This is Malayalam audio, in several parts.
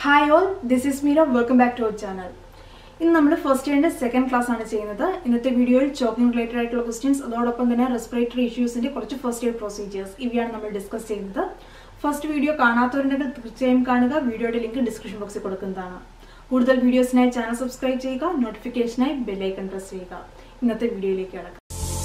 Hi all this is Meera welcome back to our channel ഇന്ന് നമ്മൾ ഫസ്റ്റ് ഇയറിന്റെ സെക്കൻഡ് ക്ലാസ് ആണ് ചെയ്യുന്നത് ഇന്നത്തെ വീഡിയോയിൽ ചോക്കിംഗ് റിലേറ്റഡ് ആയിട്ടുള്ള ക്വസ്റ്റ്യൻസ് അതോടൊപ്പം തന്നെ റെസ്പിറേറ്ററി ഇഷ്യൂസിന്റെ കുറച്ച് ഫസ്റ്റ് ഇയർ പ്രൊസീജിയേഴ്സ് ഇവയാണ് നമ്മൾ ഡിസ്കസ് ചെയ്യുന്നത് ഫസ്റ്റ് വീഡിയോ കാണാത്തവരുണ്ടെങ്കിൽ തീർച്ചയായും കാണുക വീഡിയോയുടെ ലിങ്ക് ഡിസ്ക്രിപ്ഷൻ ബോക്സിൽ കൊടുക്കുന്നതാണ് കൂടുതൽ വീഡിയോസിനായി ചാനൽ സബ്സ്ക്രൈബ് ചെയ്യുക നോട്ടിഫിക്കേഷനായി ബെല്ലൈക്കൺ പ്രസ് ചെയ്യുക ഇന്നത്തെ വീഡിയോയിലേക്ക് കിടക്കാം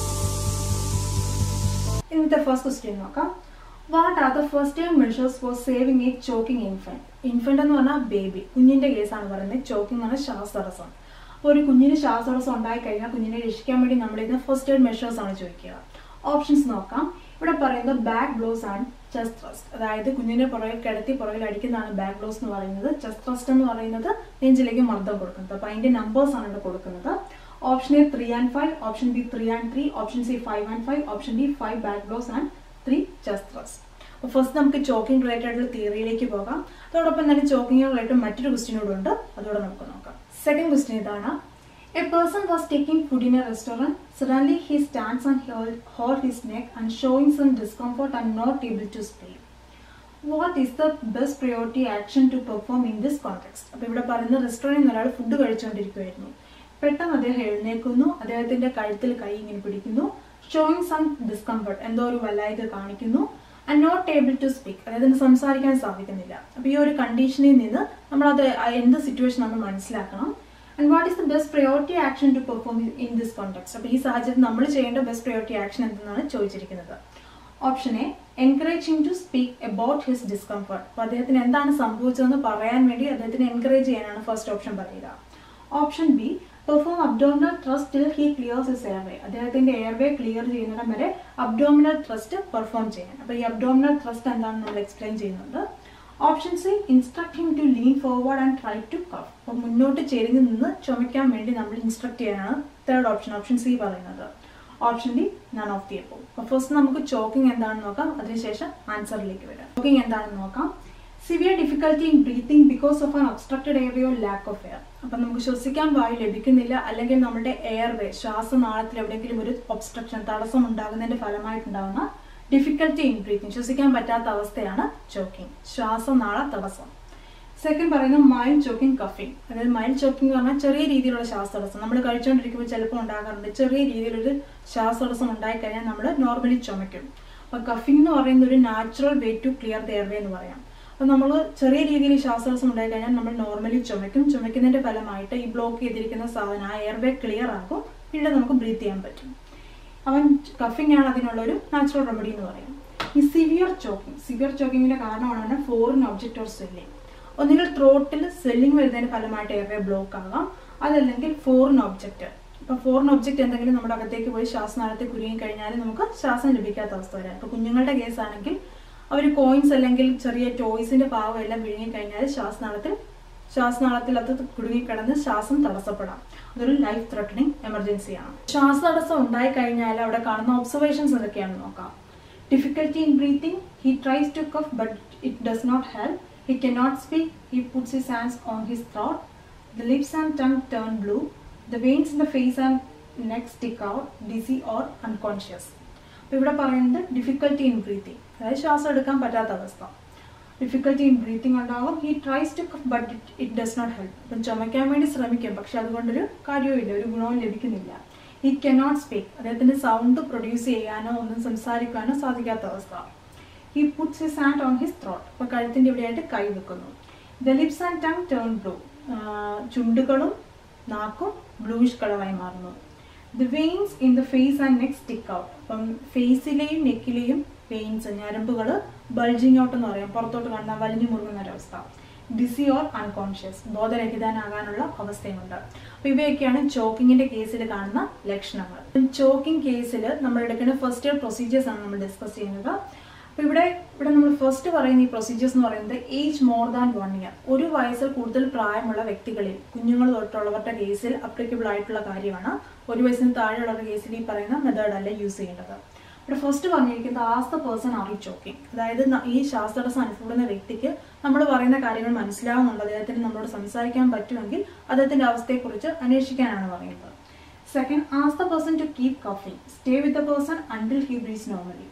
ഇന്നത്തെ ഫസ്റ്റ് ക്വസ്റ്റ്യൻ നോക്കാം what are the first time measures for saving a choking infant infant എന്ന് പറഞ്ഞാൽ ബേബി കുഞ്ഞിന്റെ കേസാണ് പറയുന്നത് ചോക്കിംഗ് എന്ന് പറഞ്ഞാൽ ശ്വാസതടസ്സം അപ്പോൾ ഒരു കുഞ്ഞിന് ശ്വാസതടസ്സം ഉണ്ടായി കഴിഞ്ഞാൽ കുഞ്ഞിനെ രക്ഷിക്കാൻ വേണ്ടി നമ്മൾ ഇതിന് ഫസ്റ്റ് എയ്ഡ് മെഷേഴ്സ് ആണ് ചോദിക്കുക ഓപ്ഷൻസ് നോക്കാം ഇവിടെ പറയുന്നത് back blows and chest thrust അതായത് കുഞ്ഞിനെ പുറകിൽ കിടത്തി പുറകിൽ അടിക്കുന്നതാണ് ബാക്ക് ബ്ലോസ് എന്ന് പറയുന്നത് ചെസ്റ്റ് ത്രസ്റ്റ് എന്ന് പറയുന്നത് നെഞ്ചിലേക്ക് മർദ്ദം കൊടുക്കുന്നത് അപ്പോൾ അതിന്റെ നമ്പേഴ്സ് ആണ് ഇവിടെ കൊടുക്കുന്നത് option A three and five option B three and three option C five and five option D five back blows and three chest thrust അപ്പോൾ ഫസ്റ്റ് നമുക്ക് ചോക്കിംഗ് റിലേറ്റഡ് ആയിട്ടുള്ള തിയറിയിലേക്ക് പോകാം അതോടൊപ്പം തന്നെ ചോക്കിംഗ് റിലേറ്റഡ് മറ്റൊരു ക്വസ്റ്റ്യൻ കൂടെ ഉണ്ട് അതോടെ നമുക്ക് നോക്കാം സെക്കൻഡ് ക്വസ്റ്റ്യൻ ഇതാണ് a person was taking food in a restaurant suddenly he stands and hold his neck and showing some discomfort and not able to speak what is the best priority action to perform in this context അപ്പോൾ ഇവിടെ പറയുന്ന റെസ്റ്റോറൻറ്റിൽ നിന്ന് ഒരാൾ ഫുഡ് കഴിച്ചുകൊണ്ടിരിക്കുമായിരുന്നു പെട്ടെന്ന് അദ്ദേഹം എഴുന്നേൽക്കുന്നു അദ്ദേഹത്തിന്റെ കഴുത്തിൽ കൈ ഇങ്ങനെ പിടിക്കുന്നു ഷോയിങ് സം ഡിസ്കംഫർട്ട് എന്തോ ഒരു വല്ലായ്ക കാണിക്കുന്നു and not able to speak അതായത് സംസാരിക്കാൻ സാധിക്കുന്നില്ല അപ്പോൾ ഈ ഒരു കണ്ടീഷനിൽ നിന്ന് നമ്മൾ അത് എന്ത് സിറ്റുവേഷൻ ആണെന്ന് മനസ്സിലാക്കണം and what is the best priority action to perform in this context അപ്പോൾ ഈ സാഹചര്യത്തിൽ നമ്മൾ ചെയ്യേണ്ട ബെസ്റ്റ് പ്രയോറിറ്റി ആക്ഷൻ എന്തെന്നാണ് ചോദിച്ചിരിക്കുന്നത് option A encouraging to speak about his discomfort അപ്പോൾ അദ്ദേഹത്തിന് എന്താണ് സംഭവിച്ചതെന്ന് പറയാൻ വേണ്ടി അദ്ദേഹത്തിന് എൻകറേജ് ചെയ്യാനാണ് ഫസ്റ്റ് ഓപ്ഷൻ പറയുക option B perform abdominal thrust till he clears his airway അദ്ദേഹത്തിന്റെ എയർവേ ക്ലിയർ ചെയ്യുന്നിടം വരെ അബ്ഡോമിനൽ ട്രസ്റ്റ് പെർഫോം ചെയ്യാൻ അപ്പോൾ ഈ അബ്ഡോമിനൽ ട്രസ്റ്റ് എന്താണെന്ന് നമ്മൾ എക്സ്പ്ലെയിൻ ചെയ്യുന്നുണ്ട് option C instruct him to lean forward and try to cough അപ്പോൾ മുന്നോട്ട് ചെരിഞ്ഞ് നിന്ന് ചുമയ്ക്കാൻ വേണ്ടി നമ്മൾ ഇൻസ്ട്രക്ട് ചെയ്യാനാണ് തേർഡ് ഓപ്ഷൻ ഓപ്ഷൻ സി പറയുന്നത് option D none of the എപ്പോൾ അപ്പോൾ ഫസ്റ്റ് നമുക്ക് ചോക്കിംഗ് എന്താണെന്ന് നോക്കാം അതിനുശേഷം ആൻസറിലേക്ക് വരാം ചോക്കിംഗ് എന്താണെന്ന് നോക്കാം severe difficulty in breathing because of an obstructed airway or lack of air അപ്പം നമുക്ക് ശ്വസിക്കാൻ വായു ലഭിക്കുന്നില്ല അല്ലെങ്കിൽ നമ്മുടെ എയർവേ ശ്വാസനാളത്തിൽ എവിടെയെങ്കിലും ഒരു ഒബ്സ്ട്രക്ഷൻ തടസ്സം ഉണ്ടാകുന്നതിന്റെ ഫലമായിട്ടുണ്ടാകുന്ന ഡിഫിക്കൽട്ടി ഇൻ ബ്രീത്തിങ് ശ്വസിക്കാൻ പറ്റാത്ത അവസ്ഥയാണ് ചോക്കിംഗ് ശ്വാസനാള തടസ്സം സെക്കൻഡ് പറയുന്നത് മൈൽഡ് ചോക്കിംഗ് കഫിംഗ് അതായത് മൈൽഡ് ചോക്കിംഗ് എന്ന് പറഞ്ഞാൽ ചെറിയ രീതിയിലുള്ള ശ്വാസതടസ്സം നമ്മൾ കഴിച്ചുകൊണ്ടിരിക്കുമ്പോൾ ചിലപ്പോൾ ഉണ്ടാകാറുണ്ട് ചെറിയ രീതിയിലൊരു ശ്വാസതടസ്സം ഉണ്ടായിക്കഴിഞ്ഞാൽ നമ്മൾ നോർമലി ചുമയ്ക്കും അപ്പോൾ കഫിംഗ് എന്ന് പറയുന്ന ഒരു natural way to clear the airway എന്ന് പറയാം അപ്പോൾ നമ്മൾ ചെറിയ രീതിയിൽ ശ്വാസതടസ്സം ഉണ്ടായിക്കഴിഞ്ഞാൽ നമ്മൾ നോർമലി ചുമയ്ക്കും ചുമയ്ക്കുന്നതിന്റെ ഫലമായിട്ട് ഈ ബ്ലോക്ക് ചെയ്തിരിക്കുന്ന സാധനം ആ എയർവേ ക്ലിയർ ആകും പിന്നീട് നമുക്ക് ബ്രീത്ത് ചെയ്യാൻ പറ്റും അവൻ കഫിംഗ് ആണ് അതിനുള്ള ഒരു നാച്ചുറൽ റെമഡി എന്ന് പറയും ഈ സിവിയർ ചോക്കിംഗ് സിവിയർ ചോക്കിങ്ങിന്റെ കാരണമാണ് ഫോറിൻ ഒബ്ജക്റ്റ് ഓർ സ്വെല്ലിംഗ് ഒന്നുകിൽ ത്രോട്ടിൽ സ്വെല്ലിംഗ് വരുന്നതിന് ഫലമായിട്ട് എയർവേ ബ്ലോക്ക് ആകാം അതല്ലെങ്കിൽ ഫോറിൻ ഒബ്ജക്റ്റ് ഇപ്പൊ ഫോറിൻ ഒബ്ജക്റ്റ് എന്തെങ്കിലും നമ്മുടെ അകത്തേക്ക് പോയി ശ്വാസനാളത്തെ കുരുങ്ങി കഴിഞ്ഞാൽ നമുക്ക് ശ്വാസം ലഭിക്കാത്ത അവസ്ഥ വരാം ഇപ്പൊ കുഞ്ഞുങ്ങളുടെ കേസ് ആണെങ്കിൽ അവർ കോയിൻസ് അല്ലെങ്കിൽ ചെറിയ ടോയ്സിന്റെ ഭാഗം എല്ലാം വിഴുങ്ങി കഴിഞ്ഞാൽ ശ്വാസനാളത്തിൽ ശ്വാസനാളത്തിൽ അത് കുടുങ്ങിക്കിടന്ന് ശ്വാസം തടസ്സപ്പെടാം അതൊരു ലൈഫ് ത്രെട്ടനിങ് എമർജൻസിയാണ് ശ്വാസതടസ്സം ഉണ്ടായി കഴിഞ്ഞാൽ അവിടെ കാണുന്ന ഒബ്സർവേഷൻസ് എന്തൊക്കെയാണെന്ന് നോക്കാം difficulty in breathing he tries to cough but it does not help he can not speak he puts his hands on his throat the lips and tongue turn blue the veins in the face and neck stick out dizzy or unconscious അപ്പോൾ ഇവിടെ പറയുന്നത് ഡിഫിക്കൽറ്റി ഇൻ ബ്രീത്തിങ് അതായത് ശ്വാസം എടുക്കാൻ പറ്റാത്ത അവസ്ഥ ഡിഫിക്കൽറ്റി ഇൻ ബ്രീത്തിങ് ഉണ്ടാകും he tries to cough but it it does not help അപ്പം ചുമയ്ക്കാൻ വേണ്ടി ശ്രമിക്കും പക്ഷെ അതുകൊണ്ടൊരു കാര്യവുമില്ല ഒരു ഗുണവും ലഭിക്കുന്നില്ല ഹി കനോട്ട് സ്പീക്ക് അദ്ദേഹത്തിന്റെ സൗണ്ട് പ്രൊഡ്യൂസ് ചെയ്യാനോ ഒന്നും സംസാരിക്കാനോ സാധിക്കാത്ത അവസ്ഥ he puts his hand on his throat അപ്പോൾ കഴുത്തിന്റെ ഇവിടെയായിട്ട് കൈ വെക്കുന്നു the lips and tongue turn blue ചുണ്ടുകളും നാക്കും ബ്ലൂയിഷ് കളറായി മാറുന്നു the veins in the face and neck stick out അപ്പം ഫേസിലെയും നെക്കിലെയും വെയിൻസ് ഞരമ്പുകൾ ബൾജിങ് ഔട്ട് എന്ന് പറയാം പുറത്തോട്ട് കാണുന്ന വലിഞ്ഞു മുറുകുന്ന ഒരവസ്ഥ ഡിസി ഓർ അൺകോൺഷ്യസ് ബോധരഹിതനാകാനുള്ള അവസ്ഥയുണ്ട് അപ്പൊ ഇവയൊക്കെയാണ് ചോക്കിങ്ങിന്റെ കേസിൽ കാണുന്ന ലക്ഷണങ്ങൾ ചോക്കിംഗ് കേസിൽ നമ്മൾ എടുക്കുന്ന ഫസ്റ്റ് ഇയർ പ്രൊസീജിയേഴ്സ് ആണ് നമ്മൾ ഡിസ്കസ് ചെയ്യുന്നത് അപ്പൊ ഇവിടെ ഇവിടെ നമ്മൾ ഫസ്റ്റ് പറയുന്ന ഈ പ്രൊസീജിയേഴ്സ് എന്ന് പറയുന്നത് age more than one year ഒരു വയസ്സിൽ കൂടുതൽ പ്രായമുള്ള വ്യക്തികളിൽ കുഞ്ഞുങ്ങൾ തൊട്ടുള്ളവരുടെ കേസിൽ അപ്ലിക്കബിൾ ആയിട്ടുള്ള കാര്യമാണ് ഒരു വയസ്സിന് താഴെയുള്ളവരുടെ കേസിൽ ഈ പറയുന്ന മെത്തേഡ് അല്ല യൂസ് ചെയ്യേണ്ടത് ഇവിടെ ഫസ്റ്റ് പറഞ്ഞിരിക്കുന്നത് ask the person are you choking അതായത് ഈ ശ്വാസതടസ്സം അനുഭവപ്പെടുന്ന വ്യക്തിക്ക് നമ്മൾ പറയുന്ന കാര്യങ്ങൾ മനസ്സിലാവുന്നുണ്ട് അദ്ദേഹത്തിന് നമ്മളോട് സംസാരിക്കാൻ പറ്റുമെങ്കിൽ അദ്ദേഹത്തിന്റെ അവസ്ഥയെക്കുറിച്ച് അന്വേഷിക്കാനാണ് പറയുന്നത് second ask the person to keep coughing stay with the person until he breathes normally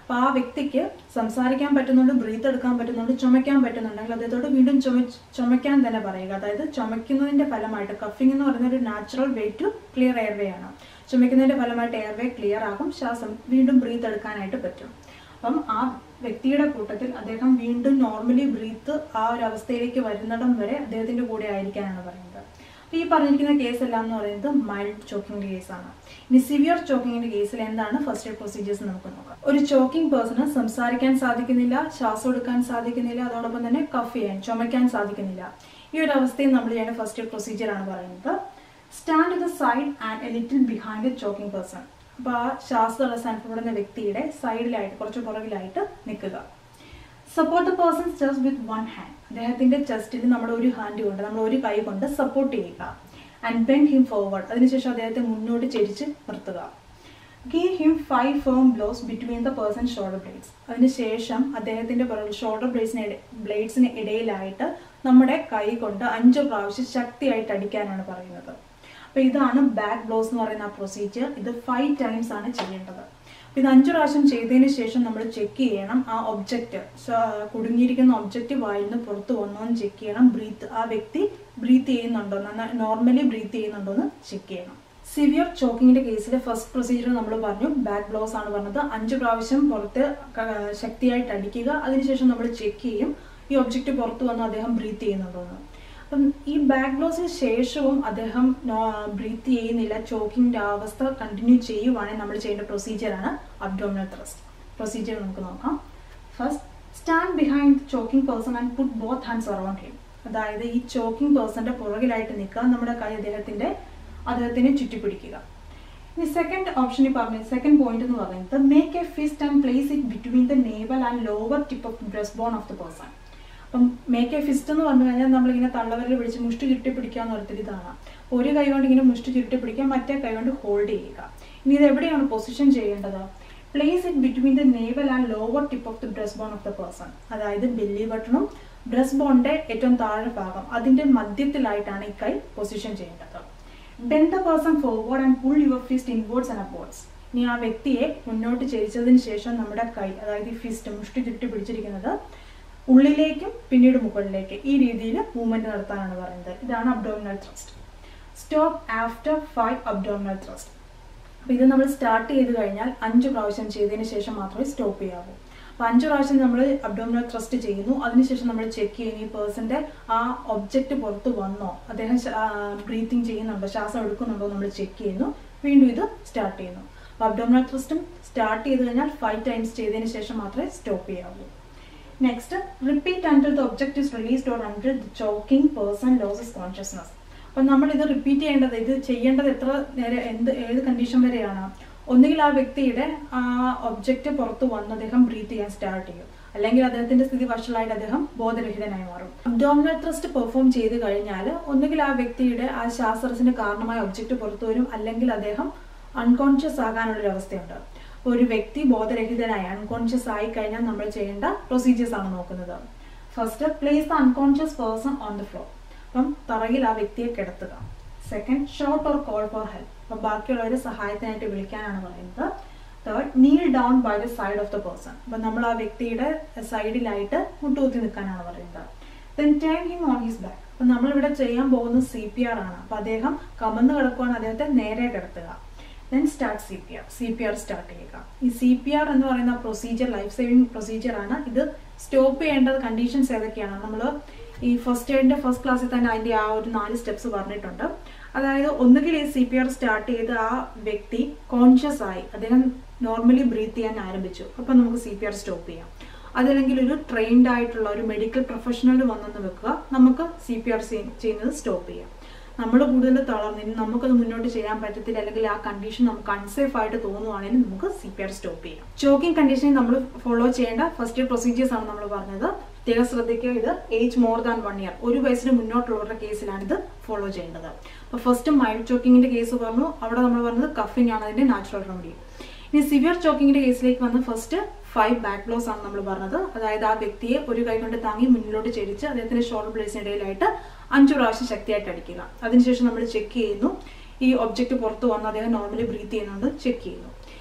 അപ്പോൾ ആ വ്യക്തിക്ക് സംസാരിക്കാൻ പറ്റുന്നുണ്ട് ബ്രീത്ത് എടുക്കാൻ പറ്റുന്നുണ്ട് ചുമയ്ക്കാൻ പറ്റുന്നുണ്ടെങ്കിൽ അദ്ദേഹത്തോട് വീണ്ടും ചുമ ചുമയ്ക്കാൻ തന്നെ പറയുക അതായത് ചുമയ്ക്കുന്നതിന്റെ ഫലമായിട്ട് കഫിംഗ് എന്ന് പറയുന്ന ഒരു natural way to clear airway ആണ് ചുമയ്ക്കുന്നതിന്റെ ഫലമായിട്ട് എയർവേ ക്ലിയർ ആകും ശ്വാസം വീണ്ടും ബ്രീത്ത് എടുക്കാനായിട്ട് പറ്റും അപ്പം ആ വ്യക്തിയുടെ കൂട്ടത്തിൽ അദ്ദേഹം വീണ്ടും നോർമലി ബ്രീത്ത് ആ ഒരു അവസ്ഥയിലേക്ക് വരുന്നിടം വരെ അദ്ദേഹത്തിന്റെ കൂടെ ആയിരിക്കാനാണ് പറയുന്നത് അപ്പൊ ഈ പറഞ്ഞിരിക്കുന്ന കേസ് എല്ലാം എന്ന് പറയുന്നത് മൈൽഡ് ചോക്കിംഗ് കേസാണ് ഇനി സിവിയർ ചോക്കിങ്ങിന്റെ കേസിൽ എന്താണ് ഫസ്റ്റ് എയ്ഡ് പ്രൊസീജിയേഴ്സ് നമുക്ക് നോക്കാം ഒരു ചോക്കിംഗ് പേഴ്സണ് സംസാരിക്കാൻ സാധിക്കുന്നില്ല ശ്വാസം എടുക്കാൻ സാധിക്കുന്നില്ല അതോടൊപ്പം തന്നെ കഫ് ചെയ്യാൻ ചുമയ്ക്കാൻ സാധിക്കുന്നില്ല ഈ ഒരു അവസ്ഥയിൽ നമ്മൾ ചെയ്യേണ്ട ഫസ്റ്റ് എയ്ഡ് പ്രൊസീജിയർ ആണ് പറയുന്നത് stand the side and a little behind a choking person അപ്പോൾ ആ ശ്വാസതടസ്സം അനുഭവപ്പെടുന്ന വ്യക്തിയുടെ സൈഡിലായിട്ട് കുറച്ച് പുറകിലായിട്ട് നിൽക്കുക support the person chest with one hand അദ്ദേഹത്തിന്റെ ചെസ്റ്റിൽ നമ്മൾ ഒരു ഹാൻഡ് കൊണ്ട് നമ്മൾ ഒരു കൈ കൊണ്ട് സപ്പോർട്ട് ചെയ്യുക ആൻഡ് ബെൻഡ് ഹിം ഫോർവേഡ് അതിനുശേഷം അദ്ദേഹത്തെ മുന്നോട്ട് ചെരിച്ച് നിർത്തുക give him five firm blows between the person shoulder blades അതിനുശേഷം അദ്ദേഹത്തിന്റെ ഷോൾഡർ ബ്ലേഡ്സിന് ബ്ലേഡ്സിന് ഇടയിലായിട്ട് നമ്മുടെ കൈ കൊണ്ട് അഞ്ച് പ്രാവശ്യം ശക്തിയായിട്ട് അടിക്കാനാണ് പറയുന്നത് അപ്പോൾ ഇതാണ് ബാക്ക് ബ്ലോസ് എന്ന് പറയുന്ന ആ പ്രൊസീജിയർ ഇത് ഫൈവ് ടൈംസ് ആണ് ചെയ്യേണ്ടത് ഇത് അഞ്ചു പ്രാവശ്യം ചെയ്തതിന് ശേഷം നമ്മൾ ചെക്ക് ചെയ്യണം ആ ഒബ്ജക്റ്റ് കുടുങ്ങിയിരിക്കുന്ന ഒബ്ജക്റ്റ് വായിൽ നിന്ന് പുറത്ത് വന്നോ എന്ന് ചെക്ക് ചെയ്യണം ബ്രീത്ത് ആ വ്യക്തി ബ്രീത്ത് ചെയ്യുന്നുണ്ടോ നോർമലി ബ്രീത്ത് ചെയ്യുന്നുണ്ടോ എന്ന് ചെക്ക് ചെയ്യണം സിവിയർ ചോക്കിങ്ങിന്റെ കേസിലെ ഫസ്റ്റ് പ്രൊസീജിയർ നമ്മൾ പറഞ്ഞു ബാക്ക് ബ്ലോസ് ആണ് പറഞ്ഞത് അഞ്ച് പ്രാവശ്യം പുറത്ത് ക- ശക്തിയായിട്ട് അടിക്കുക അതിനുശേഷം നമ്മൾ ചെക്ക് ചെയ്യും ഈ ഒബ്ജക്റ്റ് പുറത്ത് വന്ന് അദ്ദേഹം ബ്രീത്ത് ചെയ്യുന്നുണ്ടോ എന്ന് അപ്പം ഈ ബാക്ക് ബ്ലോസിന് ശേഷവും അദ്ദേഹം ബ്രീത്ത് ചെയ്യുന്നില്ല ചോക്കിങ്ങിന്റെ അവസ്ഥ കണ്ടിന്യൂ ചെയ്യുവാണെങ്കിൽ നമ്മൾ ചെയ്യേണ്ട പ്രൊസീജിയറാണ് അബ്ഡോമിനൽ ത്രസ്റ്റ് പ്രൊസീജിയർ നമുക്ക് നോക്കാം first stand behind choking person and put both hands around him അതായത് ഈ ചോക്കിംഗ് പേഴ്സന്റെ പുറകിലായിട്ട് നിൽക്കുക നമ്മുടെ കൈ അദ്ദേഹത്തിന്റെ അദ്ദേഹത്തിനെ ചുറ്റിപ്പിടിക്കുക ഇനി സെക്കൻഡ് ഓപ്ഷനിൽ പറഞ്ഞ സെക്കൻഡ് പോയിന്റ് എന്ന് പറയുന്നത് make a fist and place it between the navel and lower tip of breast bone of the person അപ്പം മേക്ക് എ ഫിസ്റ്റ് എന്ന് പറഞ്ഞു കഴിഞ്ഞാൽ നമ്മളിങ്ങനെ തള്ളവരിൽ പിടിച്ച് മുഷ്ടി ചുരുട്ടി പിടിക്കുക എന്ന് പറഞ്ഞിട്ട് ഇതാണ് ഒരു കൈ കൊണ്ട് ഇങ്ങനെ മുഷ്ടി ചുരുട്ടി പിടിക്കുക മറ്റേ കൈ കൊണ്ട് ഹോൾഡ് ചെയ്യുക ഇനി ഇത് എവിടെയാണ് പൊസിഷൻ ചെയ്യേണ്ടത് place it between the navel and lower tip of the breast bone of the person അതായത് ബെല്ലി ബട്ടണും ബ്രസ്റ്റ് ബോണിന്റെ ഏറ്റവും താഴെ ഭാഗം അതിന്റെ മധ്യത്തിലായിട്ടാണ് ഈ കൈ പൊസിഷൻ ചെയ്യേണ്ടത് bend the person forward and pull your fist inwards and upwards ഇനി ആ വ്യക്തിയെ മുന്നോട്ട് ചരിച്ചതിന് ശേഷം നമ്മുടെ കൈ അതായത് ഈ ഫിസ്റ്റ് മുഷ്ടി ചുരുട്ടി പിടിച്ചിരിക്കുന്നത് ഉള്ളിലേക്കും പിന്നീട് മുകളിലേക്ക് ഈ രീതിയിൽ മൂവ്മെന്റ് നടത്താനാണ് പറയുന്നത് ഇതാണ് abdominal thrust stop after five abdominal thrust അപ്പോൾ ഇത് നമ്മൾ സ്റ്റാർട്ട് ചെയ്ത് കഴിഞ്ഞാൽ അഞ്ച് പ്രാവശ്യം ചെയ്തതിന് ശേഷം മാത്രമേ സ്റ്റോപ്പ് ചെയ്യാവൂ അപ്പോൾ അഞ്ച് പ്രാവശ്യം നമ്മൾ അബ്ഡോമിനൽ ത്രസ്റ്റ് ചെയ്യുന്നു അതിനുശേഷം നമ്മൾ ചെക്ക് ചെയ്യുന്നു ഈ പേഴ്സന്റെ ആ ഒബ്ജക്റ്റ് പുറത്ത് വന്നോ അദ്ദേഹം ബ്രീത്തിങ് ചെയ്യുന്നുണ്ടോ ശ്വാസം എടുക്കുന്നുണ്ടോ നമ്മൾ ചെക്ക് ചെയ്യുന്നു വീണ്ടും ഇത് സ്റ്റാർട്ട് ചെയ്യുന്നു അപ്പോൾ അബ്ഡോമിനൽ ത്രസ്റ്റും സ്റ്റാർട്ട് ചെയ്ത് കഴിഞ്ഞാൽ ഫൈവ് ടൈംസ് ചെയ്തതിന് ശേഷം മാത്രമേ സ്റ്റോപ്പ് ചെയ്യാവൂ next repeat until the object is released or until the choking person loses consciousness അപ്പം നമ്മൾ ഇത് റിപ്പീറ്റ് ചെയ്യേണ്ടത് ഇത് ചെയ്യേണ്ടത് എത്ര നേരെ എന്ത് ഏത് കണ്ടീഷൻ വരെയാണ് ഒന്നുകിൽ ആ വ്യക്തിയുടെ ആ ഒബ്ജക്റ്റ് പുറത്ത് വന്ന് അദ്ദേഹം ബ്രീത്ത് ചെയ്യാൻ സ്റ്റാർട്ട് ചെയ്യും അല്ലെങ്കിൽ അദ്ദേഹത്തിന്റെ സ്ഥിതി വഷളായിട്ട് അദ്ദേഹം ബോധരഹിതനായി മാറും അബ്ഡോമിനൽ ത്രസ്റ്റ് പെർഫോം ചെയ്ത് കഴിഞ്ഞാൽ ഒന്നുകിൽ ആ വ്യക്തിയുടെ ആ ശ്വാസറസിന് കാരണമായ ഒബ്ജക്റ്റ് പുറത്തു വരും അല്ലെങ്കിൽ അദ്ദേഹം അൺകോൺഷ്യസ് ആകാനുള്ള ഒരു അവസ്ഥയുണ്ട് അപ്പോൾ ഒരു വ്യക്തി ബോധരഹിതനായി അൺകോൺഷ്യസ് ആയി കഴിഞ്ഞാൽ നമ്മൾ ചെയ്യേണ്ട പ്രൊസീജിയേഴ്സ് ആണ് നോക്കുന്നത് first place the unconscious person on the floor അപ്പം തറയിൽ ആ വ്യക്തിയെ കിടത്തുക second shout or call for help അപ്പം ബാക്കിയുള്ളവരെ സഹായത്തിനായിട്ട് വിളിക്കാനാണ് പറയുന്നത് third kneel down by the side of the person അപ്പം നമ്മൾ ആ വ്യക്തിയുടെ സൈഡിലായിട്ട് മുട്ടുകുത്തി നിൽക്കാനാണ് പറയുന്നത് then turn him on his back അപ്പം നമ്മളിവിടെ ചെയ്യാൻ പോകുന്നത് സി പി ആർ ആണ് അപ്പം അദ്ദേഹം കമന്ന് കിടക്കുവാണ് അദ്ദേഹത്തെ നേരെ കിടത്തുക then start C P R C P R start ചെയ്യുക ഈ സി പി ആർ എന്ന് പറയുന്ന പ്രൊസീജിയർ ലൈഫ് സേവിങ് പ്രൊസീജിയർ ആണ് ഇത് സ്റ്റോപ്പ് ചെയ്യേണ്ടത് കണ്ടീഷൻസ് ഏതൊക്കെയാണ് നമ്മൾ ഈ ഫസ്റ്റ് എയ്ഡിന്റെ ഫസ്റ്റ് ക്ലാസ്സിൽ തന്നെ അതിന്റെ ആ ഒരു നാല് സ്റ്റെപ്സ് പറഞ്ഞിട്ടുണ്ട് അതായത് ഒന്നുകിൽ ഈ സി പി ആർ സ്റ്റാർട്ട് ചെയ്ത് ആ വ്യക്തി കോൺഷ്യസ് ആയി അദ്ദേഹം നോർമലി ബ്രീത്ത് ചെയ്യാൻ ആരംഭിച്ചു അപ്പം നമുക്ക് സി പി ആർ സ്റ്റോപ്പ് ചെയ്യാം അതല്ലെങ്കിൽ ഒരു ട്രെയിൻഡ് ആയിട്ടുള്ള ഒരു മെഡിക്കൽ പ്രൊഫഷണൽ വന്നെന്ന് വെക്കുക നമുക്ക് സി പി ആർ ചെയ്യുന്നത് സ്റ്റോപ്പ് ചെയ്യാം നമ്മൾ കൂടുതൽ തളർന്നിന് നമുക്കത് മുന്നോട്ട് ചെയ്യാൻ പറ്റത്തില്ല അല്ലെങ്കിൽ ആ കണ്ടീഷൻ നമുക്ക് അൺസേഫ് ആയിട്ട് തോന്നുവാണെങ്കിൽ നമുക്ക് സി പി ആർ സ്റ്റോപ്പ് ചെയ്യാം ചോക്കിംഗ് കണ്ടീഷനിൽ നമ്മൾ ഫോളോ ചെയ്യേണ്ട ഫസ്റ്റ് പ്രൊസീജിയേഴ്സ് ആണ് നമ്മൾ പറഞ്ഞത് പ്രത്യേകം ശ്രദ്ധിക്കുക ഇത് age more than one year ഒരു വയസ്സിന് മുന്നോട്ടുള്ളവരുടെ കേസിലാണ് ഇത് ഫോളോ ചെയ്യേണ്ടത് അപ്പോൾ ഫസ്റ്റ് മൈൽഡ് ചോക്കിങ്ങിന്റെ കേസ് പറഞ്ഞു അവിടെ നമ്മൾ പറഞ്ഞത് കഫിംഗ് ആണ് അതിന്റെ നാച്ചുറൽ റെമഡി ഇനി സിവിയർ ചോക്കിങ്ങിന്റെ കേസിലേക്ക് വന്ന് ഫസ്റ്റ് ഫൈവ് ബാക്ക് ബ്ലോസ് ആണ് നമ്മൾ പറഞ്ഞത് അതായത് ആ വ്യക്തിയെ ഒരു കൈ കൊണ്ട് താങ്ങി മുന്നിലോട്ട് ചെരിച്ച് അദ്ദേഹത്തിന്റെ ഷോൾഡർ ബ്ലേസിന് ഇടയിലായിട്ട് അഞ്ചു പ്രാവശ്യം ശക്തിയായിട്ട് അടിക്കുക അതിനുശേഷം നമ്മൾ ചെക്ക് ചെയ്യുന്നു ഈ ഒബ്ജക്റ്റ് പുറത്ത് വന്ന് അദ്ദേഹം നോർമലി ബ്രീത്ത് ചെയ്യുന്നുണ്ട് ചെക്ക് ചെയ്യുന്നു